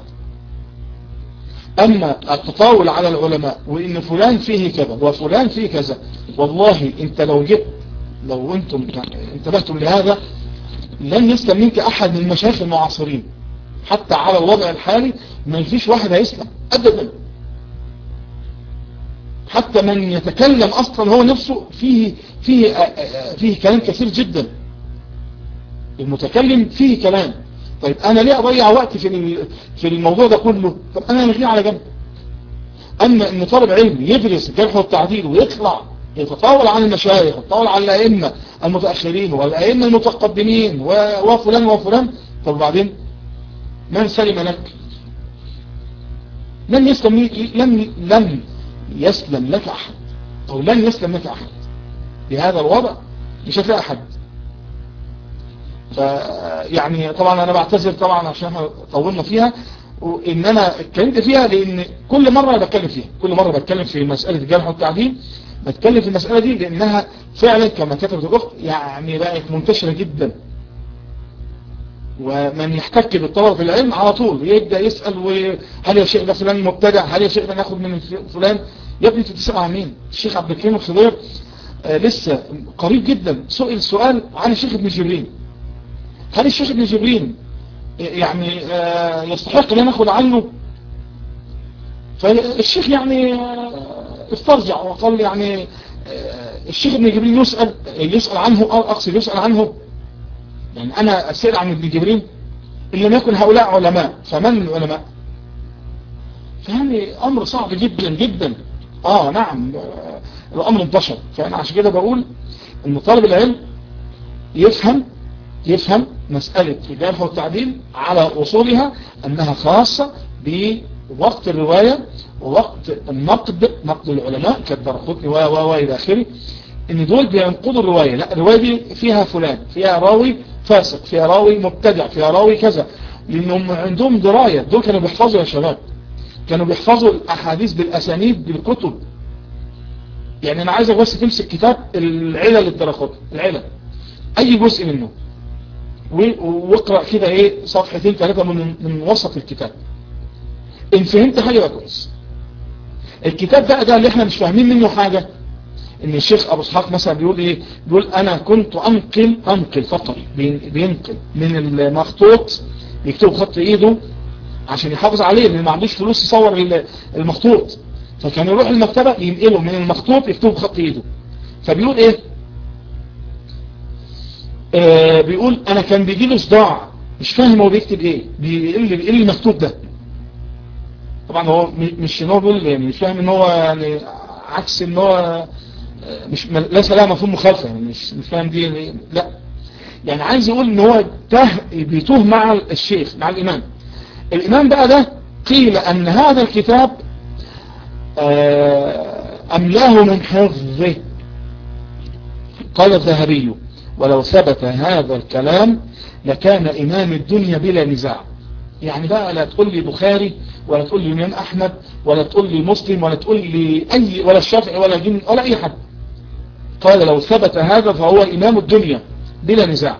أما التطاول على العلماء وإن فلان فيه كذا وفلان فيه كذا والله أنت لو جبت لو أنتم انتبهتم لهذا لن يسلم منك أحد من المشايخ المعاصرين حتى على الوضع الحالي ما فيش واحد هيسلم أبدا حتى من يتكلم أصلا هو نفسه فيه, فيه, فيه كلام كثير جدا المتكلم فيه كلام طيب أنا ليه أضيع وقت في في الموضوع ده كله طب أنا ألغيه على جنب أما أن طالب علم يدرس الجرح والتعديل ويطلع يتطاول عن المشايخ يتطاول عن الأئمة المتأخرين والأئمة المتقدمين وفلان وفلان طب بعدين من سلم لك لن يسلم لن لن يسلم لك أحد أو لن يسلم لك أحد بهذا الوضع مش هتلاقي أحد فيعني طبعا أنا بعتذر طبعا عشان احنا طولنا فيها وإن أنا اتكلمت فيها لأن كل مرة بتكلم فيها كل مرة بتكلم في مسألة الجرح والتعديل بتكلم في المسألة دي لأنها فعلا كما كتبت الأخت يعني بقت منتشرة جدا ومن يحتك بالطلبة في العلم على طول يبدأ يسأل هل يا شيخ ده فلان مبتدع هل يا شيخ ده ناخد من فلان يا ابني تتسأل عن مين الشيخ عبد الكريم الخضير آه لسه قريب جدا سئل سؤال عن الشيخ ابن جبرين هل الشيخ ابن جبرين يعني آه يستحق ان ناخد عنه فالشيخ يعني آه استرجع وقال يعني الشيخ ابن جبرين يسأل يسأل عنه اقصد يسأل عنه يعني أنا أسأل عن ابن جبريل إن لم يكن هؤلاء علماء فمن العلماء فيعني أمر صعب جدا جدا آه نعم الأمر انتشر فأنا عشان كده بقول إن طالب العلم يفهم يفهم مسألة الجرح والتعديل على أصولها أنها خاصة بوقت الرواية ووقت النقد نقد العلماء كالدرقطني و و إلى آخره ان دول بينقضوا الرواية لا الرواية دي فيها فلان فيها راوي فاسق فيها راوي مبتدع فيها راوي كذا لانهم عندهم دراية دول كانوا بيحفظوا يا شباب كانوا بيحفظوا الاحاديث بالاسانيد بالكتب يعني انا عايزك بس تمسك كتاب العلل الدرقطني العلل اي جزء منه واقرأ كده ايه صفحتين ثلاثة من, من وسط الكتاب ان فهمت حاجة بقى كويس الكتاب بقى ده اللي احنا مش فاهمين منه حاجة ان الشيخ ابو اسحاق مثلا بيقول ايه بيقول انا كنت انقل انقل فقط بينقل من المخطوط يكتب خط ايده عشان يحافظ عليه لان ما عندوش فلوس يصور المخطوط فكان يروح المكتبة ينقله من المخطوط يكتبه بخط ايده فبيقول ايه آه بيقول انا كان بيجي له صداع مش فاهم هو بيكتب ايه بيقل ايه المكتوب ده طبعا هو مش ان هو بيقول يعني مش فاهم ان هو يعني عكس ان هو مش ليس لها مفهوم مخالفة يعني مش مش فاهم دي لا يعني عايز يقول ان هو ته بيتوه مع الشيخ مع الامام الامام بقى ده قيل ان هذا الكتاب أملاه من حفظه قال الذهبي ولو ثبت هذا الكلام لكان إمام الدنيا بلا نزاع يعني بقى لا تقول لي بخاري ولا تقول لي إمام أحمد ولا تقول لي مسلم ولا تقول لي أي ولا الشافعي ولا جن ولا أي حد قال لو ثبت هذا فهو إمام الدنيا بلا نزاع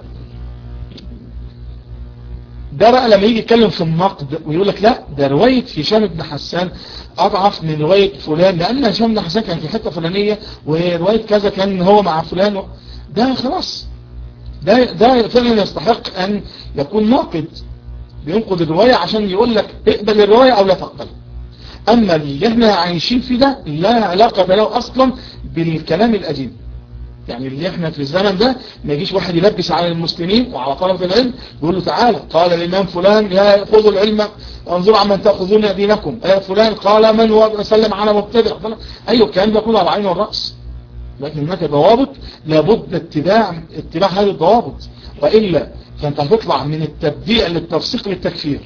ده بقى لما يجي يتكلم في النقد ويقول لك لا ده رواية هشام بن حسان أضعف من رواية فلان لأن هشام بن حسان كان في حتة فلانية ورواية كذا كان هو مع فلان ده خلاص ده ده فعلا يستحق أن يكون ناقد بينقد الرواية عشان يقول لك اقبل الرواية أو لا تقبل أما اللي احنا عايشين فيه ده لا علاقة له أصلا بالكلام القديم يعني اللي احنا في الزمن ده ما يجيش واحد يلبس على المسلمين وعلى طلبة العلم يقول له تعالى قال الإمام فلان يا خذوا العلم انظروا عمن تأخذون دينكم يا فلان قال من هو سلم على مبتدع أيوه الكلام ده كله على العين والرأس لكن هناك ضوابط لابد اتباع اتباع هذه الضوابط وإلا فانت هتطلع من التبديع للتفسيق للتكفير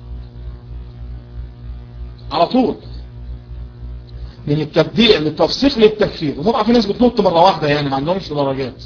على طول من التبديع للتفسيق للتكفير وطبعا في ناس بتنط مرة واحدة يعني ما عندهمش درجات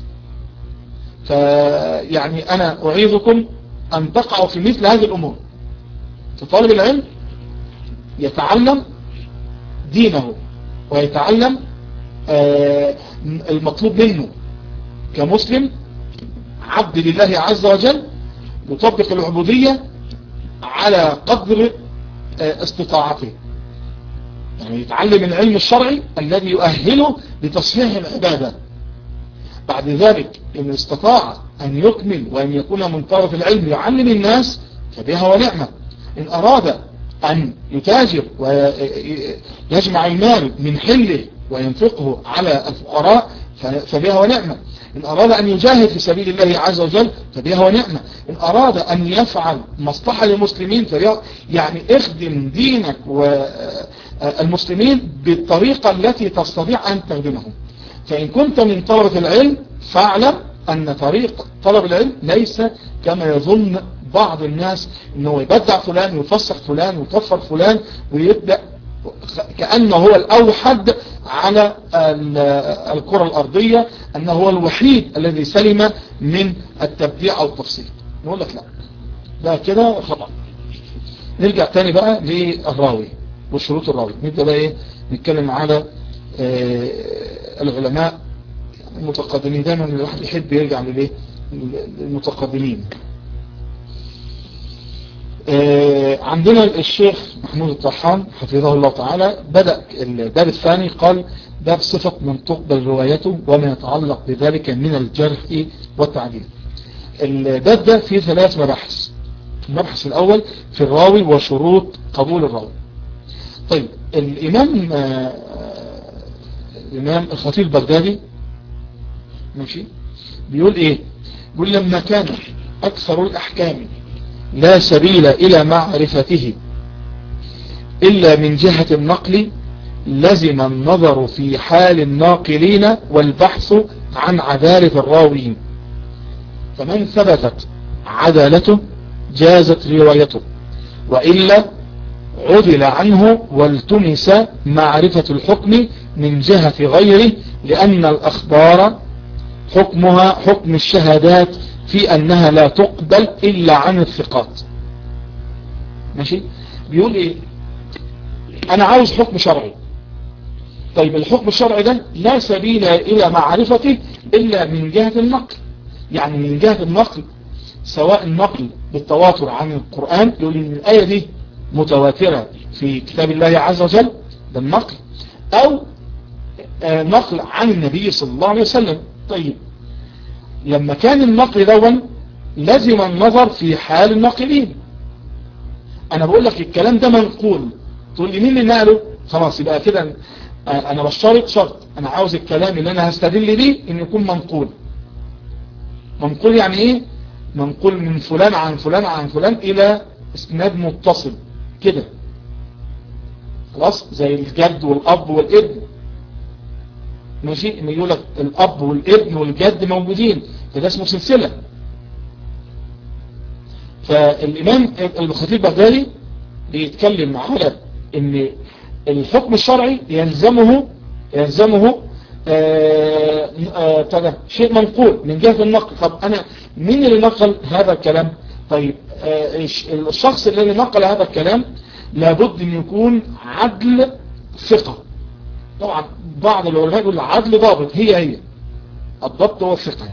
فيعني انا اعيذكم ان تقعوا في مثل هذه الامور فطالب العلم يتعلم دينه ويتعلم آه المطلوب منه كمسلم عبد لله عز وجل يطبق العبودية على قدر آه استطاعته يعني يتعلم العلم الشرعي الذي يؤهله لتصحيح العبادة بعد ذلك إن استطاع أن يكمل وأن يكون من طرف العلم يعلم الناس فبها ونعمة إن أراد أن يتاجر ويجمع المال من حله وينفقه على الفقراء فبها ونعمة إن أراد أن يجاهد في سبيل الله عز وجل فبها ونعمة إن أراد أن يفعل مصلحة للمسلمين فبها يعني اخدم دينك والمسلمين بالطريقة التي تستطيع أن تخدمهم فإن كنت من طلبة العلم فاعلم أن طريق طلب العلم ليس كما يظن بعض الناس أنه يبدع فلان ويفسق فلان ويكفر فلان ويبدأ كأنه هو الأوحد على الكرة الأرضية أنه هو الوحيد الذي سلم من التبديع أو التفصيل نقول لك لا ده كده خطأ نرجع تاني بقى للراوي وشروط الراوي نبدأ بقى ايه نتكلم على آه العلماء المتقدمين دايما الواحد يحب يرجع لليه المتقدمين آه عندنا الشيخ محمود الطحان حفظه الله تعالى بدأ الباب الثاني قال باب صفة من تقبل روايته وما يتعلق بذلك من الجرح والتعديل الباب ده فيه ثلاث مباحث المبحث الأول في الراوي وشروط قبول الراوي طيب الإمام آه الإمام الخطيب البغدادي ماشي بيقول إيه بيقول لما كان أكثر الأحكام لا سبيل إلى معرفته إلا من جهة النقل لزم النظر في حال الناقلين والبحث عن عدالة الراويين فمن ثبتت عدالته جازت روايته وإلا عدل عنه والتمس معرفة الحكم من جهة غيره لأن الأخبار حكمها حكم الشهادات في أنها لا تقبل إلا عن الثقات ماشي بيقول إيه أنا عاوز حكم شرعي طيب الحكم الشرعي ده لا سبيل إلى معرفته إلا من جهة النقل يعني من جهة النقل سواء النقل بالتواتر عن القرآن يقول إن الآية دي متواترة في كتاب الله عز وجل ده النقل أو آه نقل عن النبي صلى الله عليه وسلم طيب لما كان النقل دون لازم النظر في حال الناقلين انا بقول لك الكلام ده منقول تقول لي مين اللي نقله خلاص يبقى كده انا بشترط شرط انا عاوز الكلام اللي انا هستدل بيه ان يكون منقول منقول يعني ايه منقول من فلان عن فلان عن فلان الى اسناد متصل كده خلاص زي الجد والاب والابن ماشي ان يقول لك الاب والابن والجد موجودين فده اسمه سلسلة فالامام الخطيب بغدادي بيتكلم على ان الحكم الشرعي يلزمه يلزمه آه آه شيء منقول من جهة النقل طب أنا مين اللي نقل هذا الكلام طيب آه الشخص الذي نقل هذا الكلام لابد أن يكون عدل ثقة طبعا بعض العلماء يقول عدل ضابط هي هي الضبط هو الثقة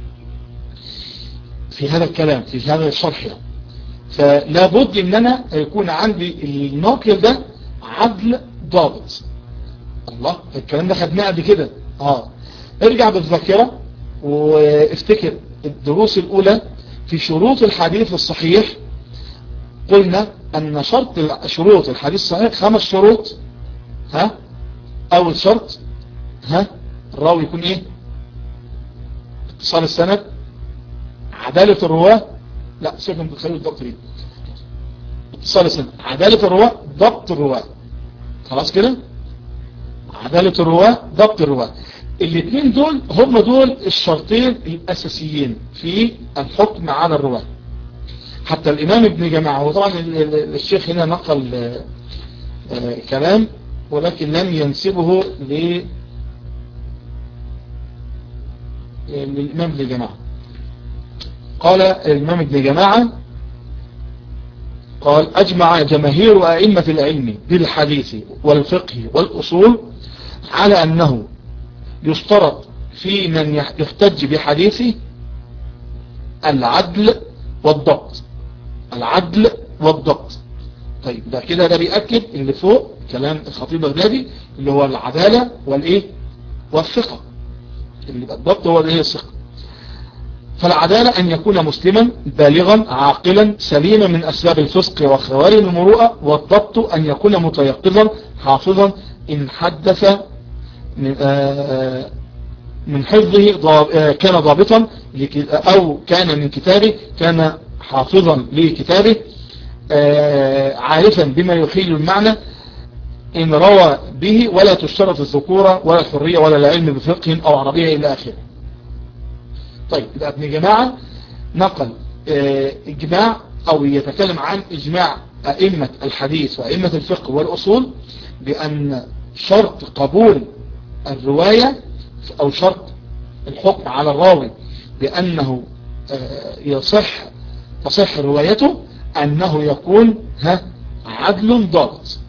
في هذا الكلام في هذا الشرح يعني. فلا بد ان انا يكون عندي الناقل ده عدل ضابط الله الكلام ده خدناه قبل كده اه ارجع بالذاكره وافتكر الدروس الاولى في شروط الحديث الصحيح قلنا ان شرط شروط الحديث الصحيح خمس شروط ها اول شرط ها الراوي يكون ايه اتصال السند عدالة الرواة لا سيبنا متخيل الضبط دي اتصال السند عدالة الرواة ضبط الرواة خلاص كده عدالة الرواة ضبط الرواة الاثنين دول هم دول الشرطين الاساسيين في الحكم على الرواة حتى الامام ابن جماعة هو طبعا الشيخ هنا نقل كلام ولكن لم ينسبه ل للإمام ابن جماعة قال الإمام ابن جماعة قال أجمع جماهير أئمة العلم بالحديث والفقه والأصول على أنه يشترط في من يحتج بحديثه العدل والضبط العدل والضبط طيب ده كده ده بيأكد اللي فوق كلام الخطيب البغدادي اللي هو العدالة والإيه والثقة اللي الضبط هو الايه الثقة فالعدالة أن يكون مسلما بالغا عاقلا سليما من أسباب الفسق وخوارم المروءة والضبط أن يكون متيقظا حافظا إن حدث من حفظه كان ضابطا أو كان من كتابه كان حافظا لكتابه عارفا بما يحيل المعنى إن روى به ولا تشترط الذكورة ولا الحرية ولا العلم بفقه أو عربية إلى آخره طيب يبقى ابن جماعة نقل إجماع أو يتكلم عن إجماع أئمة الحديث وأئمة الفقه والأصول بأن شرط قبول الرواية أو شرط الحكم على الراوي بأنه يصح تصح روايته أنه يكون ها عدل ضابط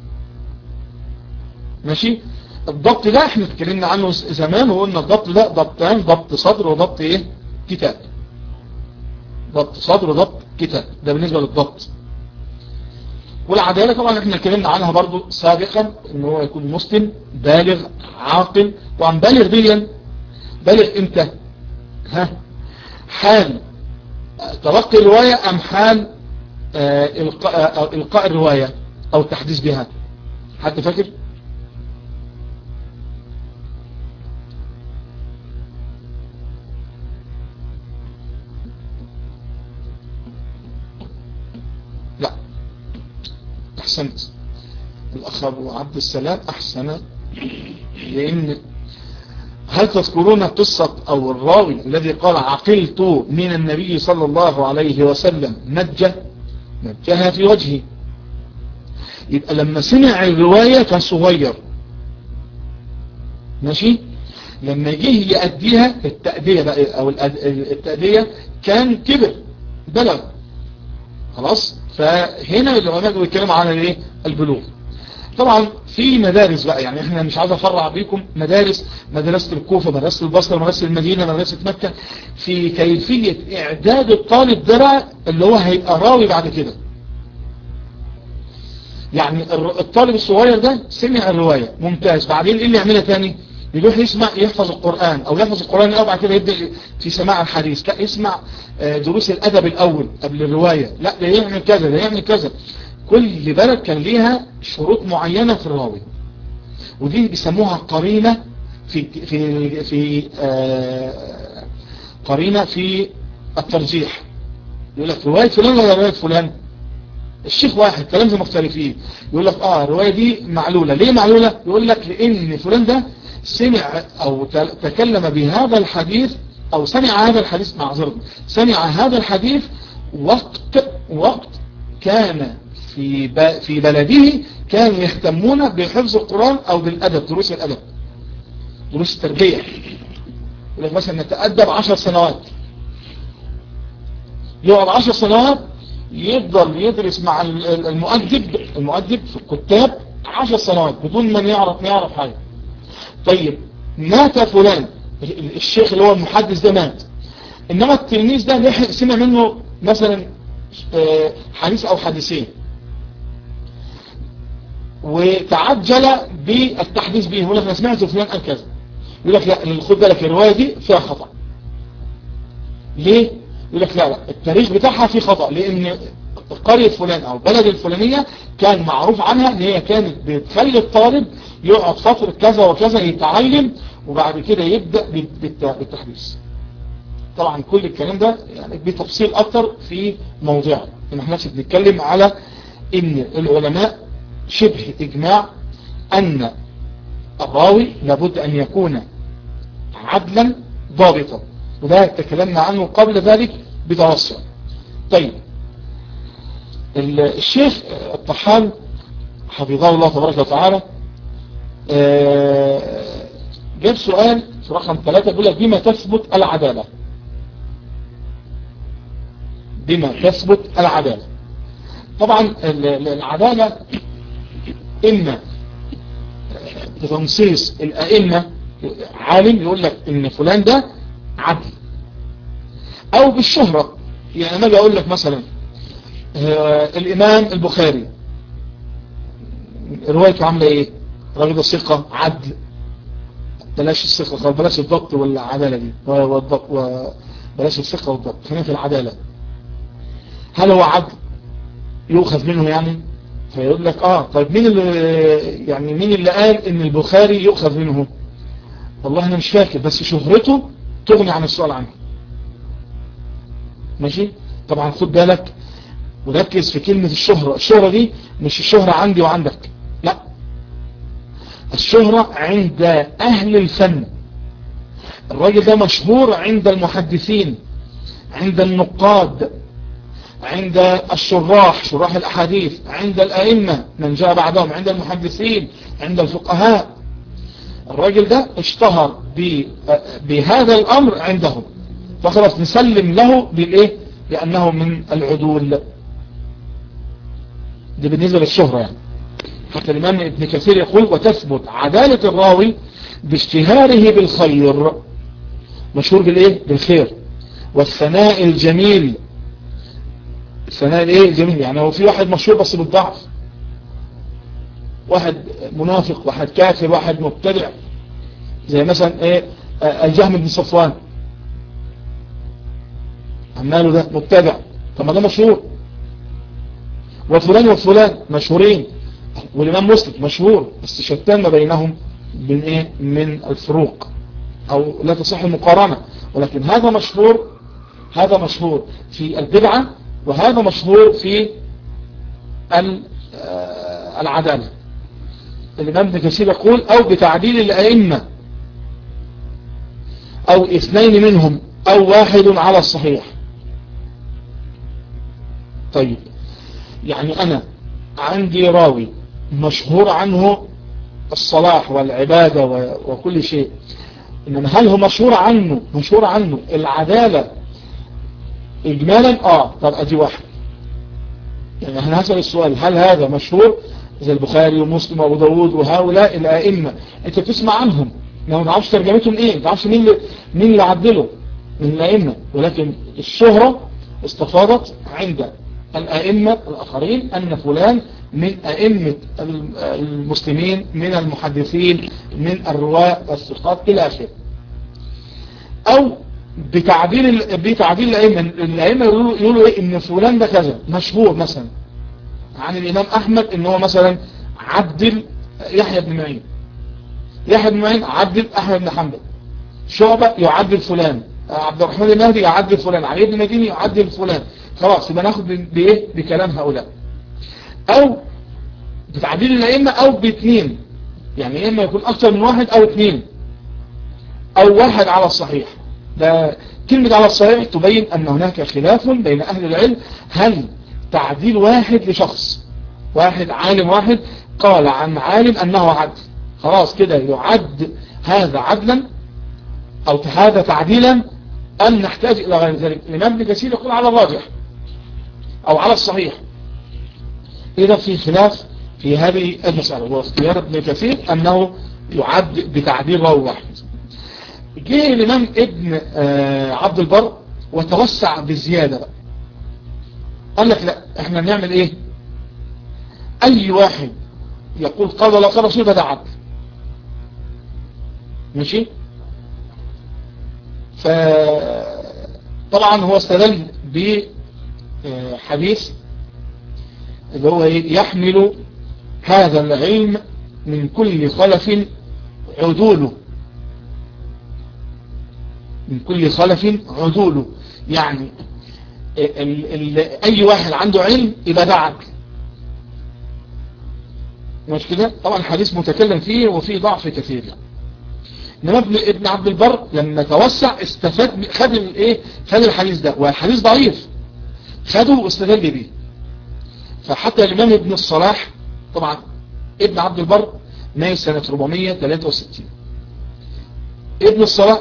ماشي الضبط ده احنا اتكلمنا عنه زمان وقلنا الضبط ده ضبطان ضبط صدر وضبط ايه كتاب ضبط صدر وضبط كتاب ده بالنسبة للضبط والعدالة طبعا احنا اتكلمنا عنها برضو سابقا ان هو يكون مسلم بالغ عاقل وعن بالغ ديا بالغ امتى ها حال تلقي الرواية ام حال آه القاء, القاء الرواية او التحديث بها حد فاكر لا احسنت الاخ ابو عبد السلام احسن لان هل تذكرون قصة او الراوي الذي قال عقلت من النبي صلى الله عليه وسلم نجة نجها في وجهي يبقى لما سمع الرواية كان صغير ماشي لما جه يأديها التأدية بقى او التأدية كان كبر بلغ خلاص فهنا العلماء بيتكلموا عن الايه البلوغ طبعا في مدارس بقى يعني احنا مش عايز افرع بيكم مدارس مدرسة الكوفة مدرسة البصرة مدرسة المدينة مدرسة مكة في كيفية اعداد الطالب ده اللي هو هيبقى راوي بعد كده يعني الطالب الصغير ده سمع الرواية ممتاز بعدين ايه اللي يعملها تاني يروح يسمع يحفظ القرآن او يحفظ القرآن الاول بعد كده يبدأ في سماع الحديث لا يسمع دروس الادب الاول قبل الرواية لا ده يعمل كذا ده يعمل كذا كل بلد كان ليها شروط معينة في الراوي ودي بيسموها قرينة في في في آه قرينة في الترجيح يقول لك رواية فلان ولا رواية فلان الشيخ واحد كلام مختلفين يقول لك اه الرواية دي معلولة ليه معلولة يقول لك لان فلان ده سمع او تكلم بهذا الحديث او سمع هذا الحديث معذرة سمع هذا الحديث وقت وقت كان في في بلده كانوا يهتمون بحفظ القرآن او بالادب دروس الادب دروس التربية يقول لك مثلا نتأدب عشر سنوات يقعد عشر سنوات يفضل يدرس مع المؤدب المؤدب في الكتاب عشر سنوات بدون من يعرف يعرف حاجة طيب مات فلان الشيخ اللي هو المحدث ده مات انما التلميذ ده لحق سمع منه مثلا حديث او حديثين وتعجل بالتحديث به يقول لك انا سمعت فلان قال كذا يقول لك لا خد بالك الروايه دي فيها خطا ليه يقول لك لا لا التاريخ بتاعها فيه خطا لان قرية فلان او بلد الفلانية كان معروف عنها ان هي كانت بتخلي الطالب يقعد فترة كذا وكذا يتعلم وبعد كده يبدأ بالتحديث طبعا كل الكلام ده يعني بتفصيل اكتر في موضوع ان احنا بنتكلم على ان العلماء شبه اجماع ان الراوي لابد ان يكون عدلا ضابطا وده تكلمنا عنه قبل ذلك بتوسع طيب الشيخ الطحان حفظه الله تبارك وتعالى جاب سؤال في رقم ثلاثة يقول لك بما تثبت العدالة بما تثبت العدالة طبعا العدالة إما بتنصيص الأئمة عالم يقول لك إن فلان ده عدل أو بالشهرة يعني ما اجي أقول لك مثلا الإمام البخاري روايته عاملة إيه راجل الثقة عدل بلاش الثقة بلاش الضبط والعدالة دي والضبط وبلاش الثقة والضبط خلينا في العدالة هل هو عدل يؤخذ منه يعني فيقول لك اه طيب مين اللي يعني مين اللي قال ان البخاري يؤخذ منه والله انا مش فاكر بس شهرته تغني عن السؤال عنه ماشي طبعا خد بالك وركز في كلمة الشهرة الشهرة دي مش الشهرة عندي وعندك لا الشهرة عند أهل الفن الراجل ده مشهور عند المحدثين عند النقاد عند الشراح شراح الأحاديث عند الأئمة من جاء بعدهم عند المحدثين عند الفقهاء الراجل ده اشتهر بهذا الأمر عندهم فخلاص نسلم له بالإيه لأنه من العدول دي بالنسبة للشهرة يعني حتى الإمام ابن كثير يقول وتثبت عدالة الراوي باشتهاره بالخير مشهور بالإيه بالخير والثناء الجميل الثناء الايه الجميل يعني هو في واحد مشهور بس بالضعف واحد منافق واحد كافر واحد مبتدع زي مثلا ايه الجهم بن صفوان عماله ده مبتدع طب ما ده مشهور وفلان وفلان مشهورين والإمام مسلم مشهور بس شتان ما بينهم من ايه من الفروق او لا تصح المقارنة ولكن هذا مشهور هذا مشهور في البدعة وهذا مشهور في العدالة الإمام ابن كثير يقول أو بتعديل الأئمة أو اثنين منهم أو واحد على الصحيح طيب يعني أنا عندي راوي مشهور عنه الصلاح والعبادة وكل شيء إنما هل هو مشهور عنه مشهور عنه العدالة إجمالا آه طب أدي واحد يعني احنا هسأل السؤال هل هذا مشهور زي البخاري ومسلم وابو داود وهؤلاء الأئمة انت بتسمع عنهم ما تعرفش ترجمتهم ايه ما تعرفش مين اللي مين اللي عدله من الأئمة ولكن الشهرة استفاضت عند الأئمة الآخرين أن فلان من أئمة المسلمين من المحدثين من الرواة والثقات إلى آخره أو بتعديل بتعديل الأئمة الأئمة يقولوا, يقولوا إيه إن فلان ده كذا مشهور مثلا عن الإمام أحمد إن هو مثلا عدل يحيى بن معين يحيى بن معين عدل أحمد بن حنبل شعبة يعدل فلان عبد الرحمن المهدي يعدل فلان علي بن مديني يعدل فلان خلاص يبقى ناخد بإيه بكلام هؤلاء أو بتعديل الأئمة أو باثنين يعني إما يكون أكثر من واحد أو اثنين أو واحد على الصحيح ده كلمة على الصحيح تبين أن هناك خلاف بين أهل العلم هل تعديل واحد لشخص واحد عالم واحد قال عن عالم أنه عدل خلاص كده يعد هذا عدلا او هذا تعديلا ام نحتاج الى غير ذلك الامام ابن كثير يقول على الراجح او على الصحيح اذا في خلاف في هذه المسألة واختيار ابن كثير انه يعد بتعديل راوي واحد جه الامام ابن عبد البر وتوسع بزيادة بقى قال لك لا احنا نعمل ايه اي واحد يقول قال الله قال رسول ده عدل ماشي فطبعا هو استدل بحديث اللي هو يحمل هذا العلم من كل خلف عدوله من كل خلف عدوله يعني ال ال اي واحد عنده علم يبقى ده عدل مش كده طبعا الحديث متكلم فيه وفيه ضعف كثير يعني انما ابن ابن عبد البر لما توسع استفاد خد الايه خد الحديث ده والحديث ضعيف خده واستدل بيه فحتى الامام ابن الصلاح طبعا ابن عبد البر مات سنة 463 ابن الصلاح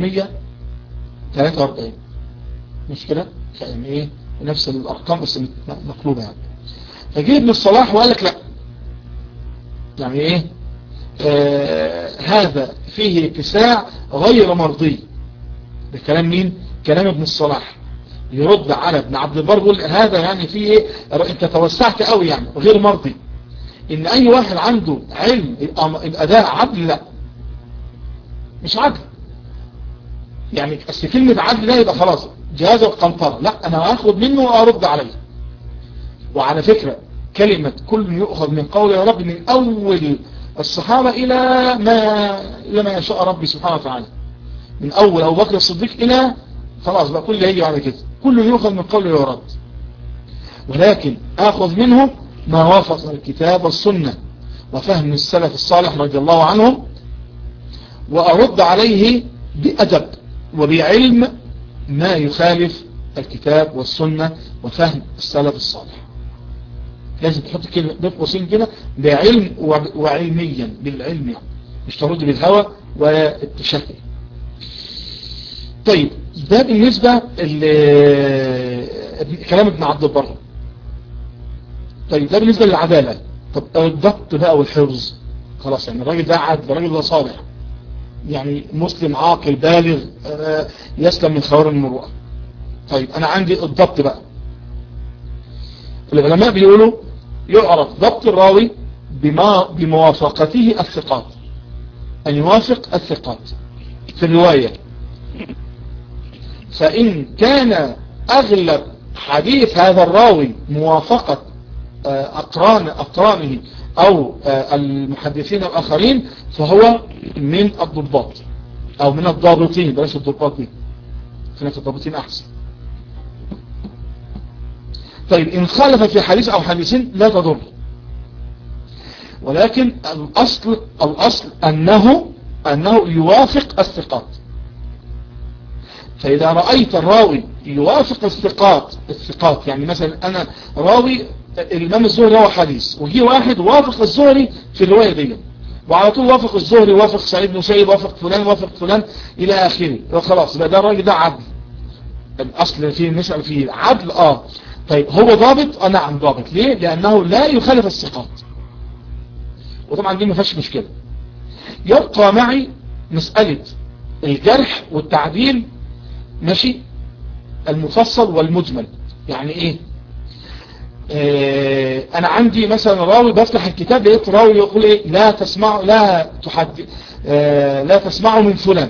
643 مش كده يعني ايه نفس الارقام بس مقلوبة يعني فجي ابن الصلاح وقال لك لا يعني ايه آه هذا فيه اتساع غير مرضي ده كلام مين كلام ابن الصلاح يرد على ابن عبد البر يقول هذا يعني فيه ايه انت توسعت قوي يعني غير مرضي ان اي واحد عنده علم الاداء عدل لا مش عدل يعني اصل كلمة عدل ده يبقى خلاص جهاز القنطرة لا انا هاخد منه وارد عليه وعلى فكرة كلمة كل يؤخذ من قول يا رب من اول الصحابة الى ما الى ما يشاء ربي سبحانه وتعالى من اول ابو بكر الصديق الى خلاص بقى كل هيجي على كده كل يؤخذ من قول يا رب ولكن اخذ منه ما وافق الكتاب والسنة وفهم السلف الصالح رضي الله عنهم وأرد عليه بأدب وبعلم ما يخالف الكتاب والسنة وفهم السلف الصالح لازم تحط كده بين قوسين كده بعلم وعلميا بالعلم يعني مش ترد بالهوى والتشكي طيب ده بالنسبة كلام ابن عبد البر طيب ده بالنسبة للعدالة طب الضبط بقى والحفظ خلاص يعني الراجل ده عدل الراجل ده صالح يعني مسلم عاقل بالغ يسلم من خوار المروءة طيب انا عندي الضبط بقى العلماء بيقولوا يعرف ضبط الراوي بما بموافقته الثقات ان يوافق الثقات في الرواية فان كان اغلب حديث هذا الراوي موافقة أقران أقرانه أو المحدثين الآخرين فهو من الضباط أو من الضابطين بلاش الضباط دي خلينا الضابطين أحسن طيب إن خالف في حديث أو حديثين لا تضر ولكن الأصل الأصل أنه أنه يوافق الثقات فإذا رأيت الراوي يوافق الثقات الثقات يعني مثلا أنا راوي الإمام الزهري هو حديث وجي واحد وافق الزهري في الرواية دي وعلى طول وافق الزهري وافق سعيد بن مسيب وافق فلان وافق فلان إلى آخره وخلاص يبقى ده الراجل ده عدل الأصل فيه نسأل فيه عدل آه طيب هو ضابط آه نعم ضابط ليه لأنه لا يخالف الثقات وطبعا دي ما فيهاش مشكلة يبقى معي مسألة الجرح والتعديل ماشي المفصل والمجمل يعني ايه آه انا عندي مثلا راوي بفتح الكتاب لقيت راوي يقول ايه لا تسمع لا تحد آه لا تسمعوا من فلان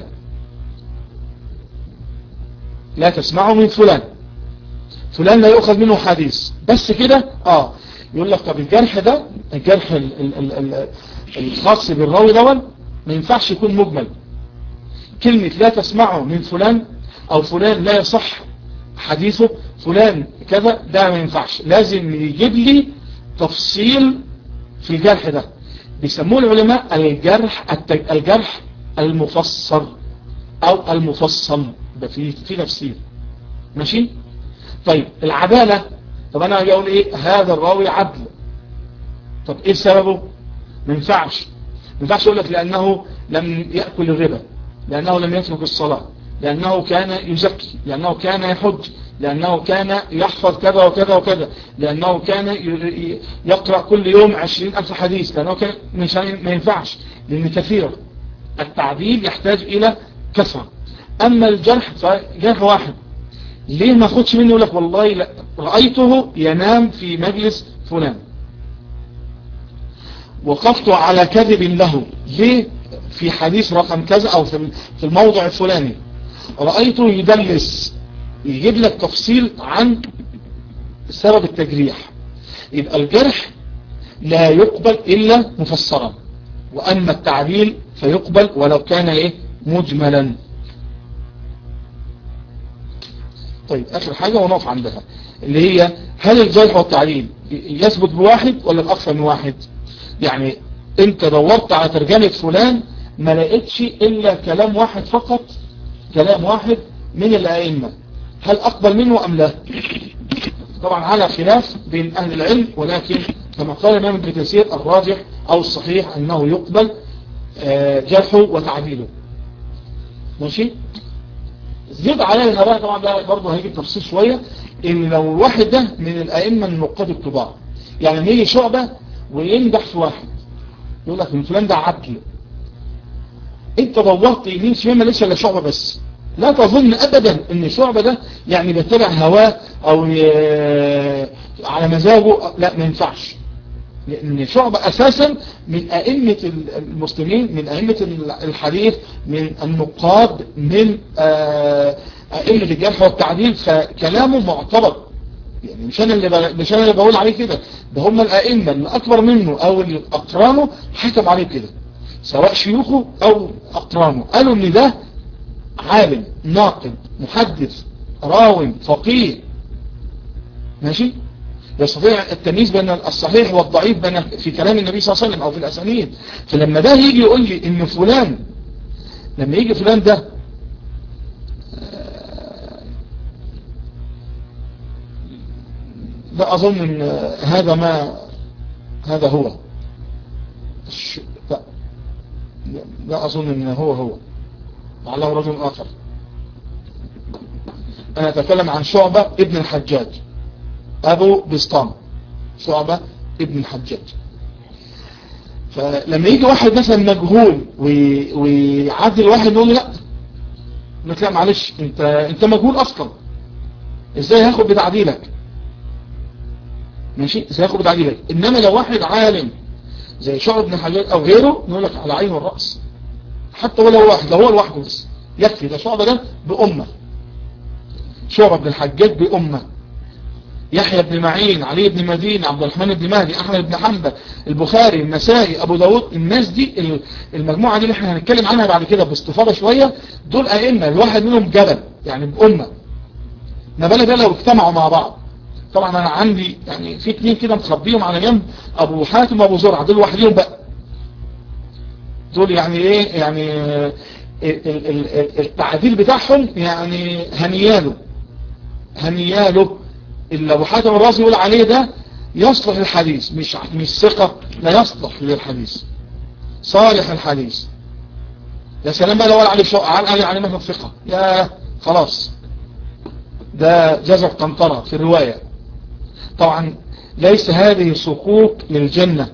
لا تسمعوا من فلان فلان لا يؤخذ منه حديث بس كده اه يقول لك طب الجرح ده الجرح ال ال ال ال الخاص بالراوي دون ما ينفعش يكون مجمل كلمة لا تسمعه من فلان او فلان لا يصح حديثه فلان كذا ده ما ينفعش لازم يجيب لي تفصيل في الجرح ده بيسموه العلماء الجرح الجرح المفسر او المفصل ده في في تفسير ماشي طيب العدالة طب انا اجي اقول ايه هذا الراوي عدل طب ايه سببه ما ينفعش ينفعش يقول لك لأنه لم يأكل الربا لأنه لم يترك الصلاة لأنه كان يزكي لأنه كان يحج لأنه كان يحفظ كذا وكذا وكذا لأنه كان يقرأ كل يوم عشرين ألف حديث لأنه كان مش ما ينفعش لأن كثير التعديل يحتاج إلى كثرة أما الجرح فجرح واحد ليه ما خدش منه لك والله لا رأيته ينام في مجلس فلان وقفت على كذب له ليه في حديث رقم كذا أو في الموضع الفلاني رأيته يدلس يجيب لك تفصيل عن سبب التجريح يبقى الجرح لا يقبل إلا مفسرا وأما التعديل فيقبل ولو كان إيه مجملا طيب آخر حاجة ونقف عندها اللي هي هل الجرح والتعديل يثبت بواحد ولا بأكثر من واحد يعني انت دورت على ترجمة فلان ما لقيتش إلا كلام واحد فقط كلام واحد من الأئمة هل أقبل منه أم لا طبعا على خلاف بين أهل العلم ولكن كما قال الإمام ابن كثير الراجح أو الصحيح أنه يقبل جرحه وتعديله ماشي زيد عليها بقى طبعا ده برضه هيجي تفصيل شوية ان لو الواحد ده من الائمه النقاد الكبار يعني لما يجي شعبة وينجح في واحد يقول لك من فلان ده عدل انت دورت يمين شمال ما ليش الا شعبة بس لا تظن ابدا ان شعبة ده يعني بيتبع هواه او على مزاجه لا ما ينفعش لأن شعبة أساسا من أئمة المسلمين من أئمة الحديث من النقاد من أئمة الجرح والتعديل فكلامه معتبر يعني مش أنا اللي مش أنا اللي بقول عليه كده ده هم الأئمة اللي أكبر منه أو اللي أقرانه حكم عليه كده سواء شيوخه أو أقرانه قالوا إن ده عالم ناقد محدث راو فقيه ماشي يستطيع التمييز بين الصحيح والضعيف بين في كلام النبي صلى الله عليه وسلم او في الاسانيد فلما ده يجي يقول لي ان فلان لما يجي فلان ده لا اظن ان هذا ما هذا هو لا, لا اظن ان هو هو لعله رجل اخر انا اتكلم عن شعبة ابن الحجاج أبو بسطام شعبة ابن الحجاج فلما يجي واحد مثلا مجهول ويعدل واحد يقول لا لا معلش انت انت مجهول اصلا ازاي هاخد بتعديلك ماشي ازاي هاخد بتعديلك انما لو واحد عالم زي شعب ابن الحجاج او غيره نقول لك على عين والرأس حتى ولو واحد لو هو لوحده بس يكفي ده شعبة ده بأمة شعبة ابن الحجاج بأمة يحيى بن معين علي بن مدين عبد الرحمن بن مهدي احمد بن حنبل البخاري النسائي ابو داود الناس دي المجموعة دي اللي احنا هنتكلم عنها بعد كده باستفاضة شوية دول ائمة الواحد منهم جبل يعني بأمة ما بالك ده لو اجتمعوا مع بعض طبعا انا عندي يعني في اتنين كده مخبيهم على جنب ابو حاتم وابو زرعه دول لوحدهم بقى دول يعني ايه يعني التعديل بتاعهم يعني هنياله هنياله اللي ابو حاتم الرازي يقول عليه ده يصلح الحديث مش مش ثقة لا يصلح للحديث صالح الحديث يا سلام بقى لو قال عليه شو قال عليه عليه مثلا ثقة يا خلاص ده جزر قنطرة في الرواية طبعا ليس هذه صكوك للجنة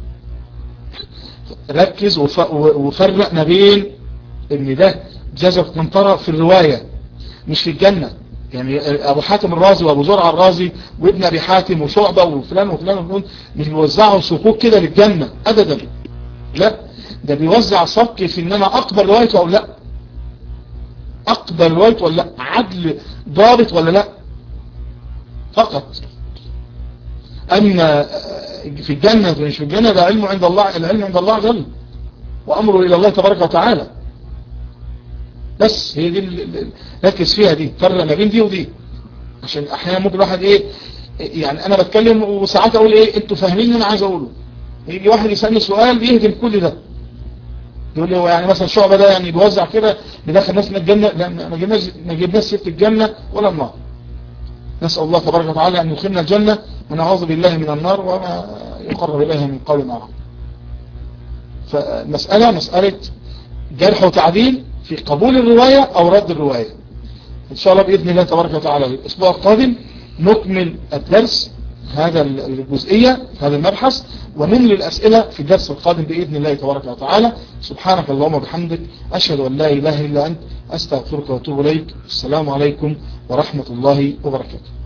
ركز وفرق ما بين ان ده جزر قنطرة في الرواية مش في الجنة يعني ابو حاتم الرازي وابو زرع الرازي وابن ابي حاتم وشعبة وفلان وفلان وفلان مش بيوزعوا صكوك كده للجنة ابدا لا ده بيوزع صك في ان انا اقبل روايته او لا اقبل روايته ولا لا عدل ضابط ولا لا فقط اما في الجنة مش في الجنة ده علم عند الله العلم عند الله جل وامره الى الله تبارك وتعالى بس هي دي ركز فيها دي فرق ما بين دي ودي عشان احيانا ممكن الواحد ايه يعني انا بتكلم وساعات اقول ايه انتوا فاهمين اللي انا عايز اقوله يجي واحد يسالني سؤال يهدم كل ده يقول لي هو يعني مثلا الشعبة ده يعني بيوزع كده بيدخل الناس من الجنة لا ما جبناش ما جبناش سيره الجنة ولا النار نسأل الله تبارك وتعالى أن يدخلنا الجنة ونعوذ بالله من النار وما يقرب إليها من قول معه فمسألة مسألة جرح وتعديل في قبول الرواية أو رد الرواية إن شاء الله بإذن الله تبارك وتعالى الأسبوع القادم نكمل الدرس هذا الجزئية هذا المبحث ونمل الأسئلة في الدرس القادم بإذن الله تبارك وتعالى سبحانك اللهم وبحمدك أشهد أن لا إله إلا أنت أستغفرك وأتوب إليك السلام عليكم ورحمة الله وبركاته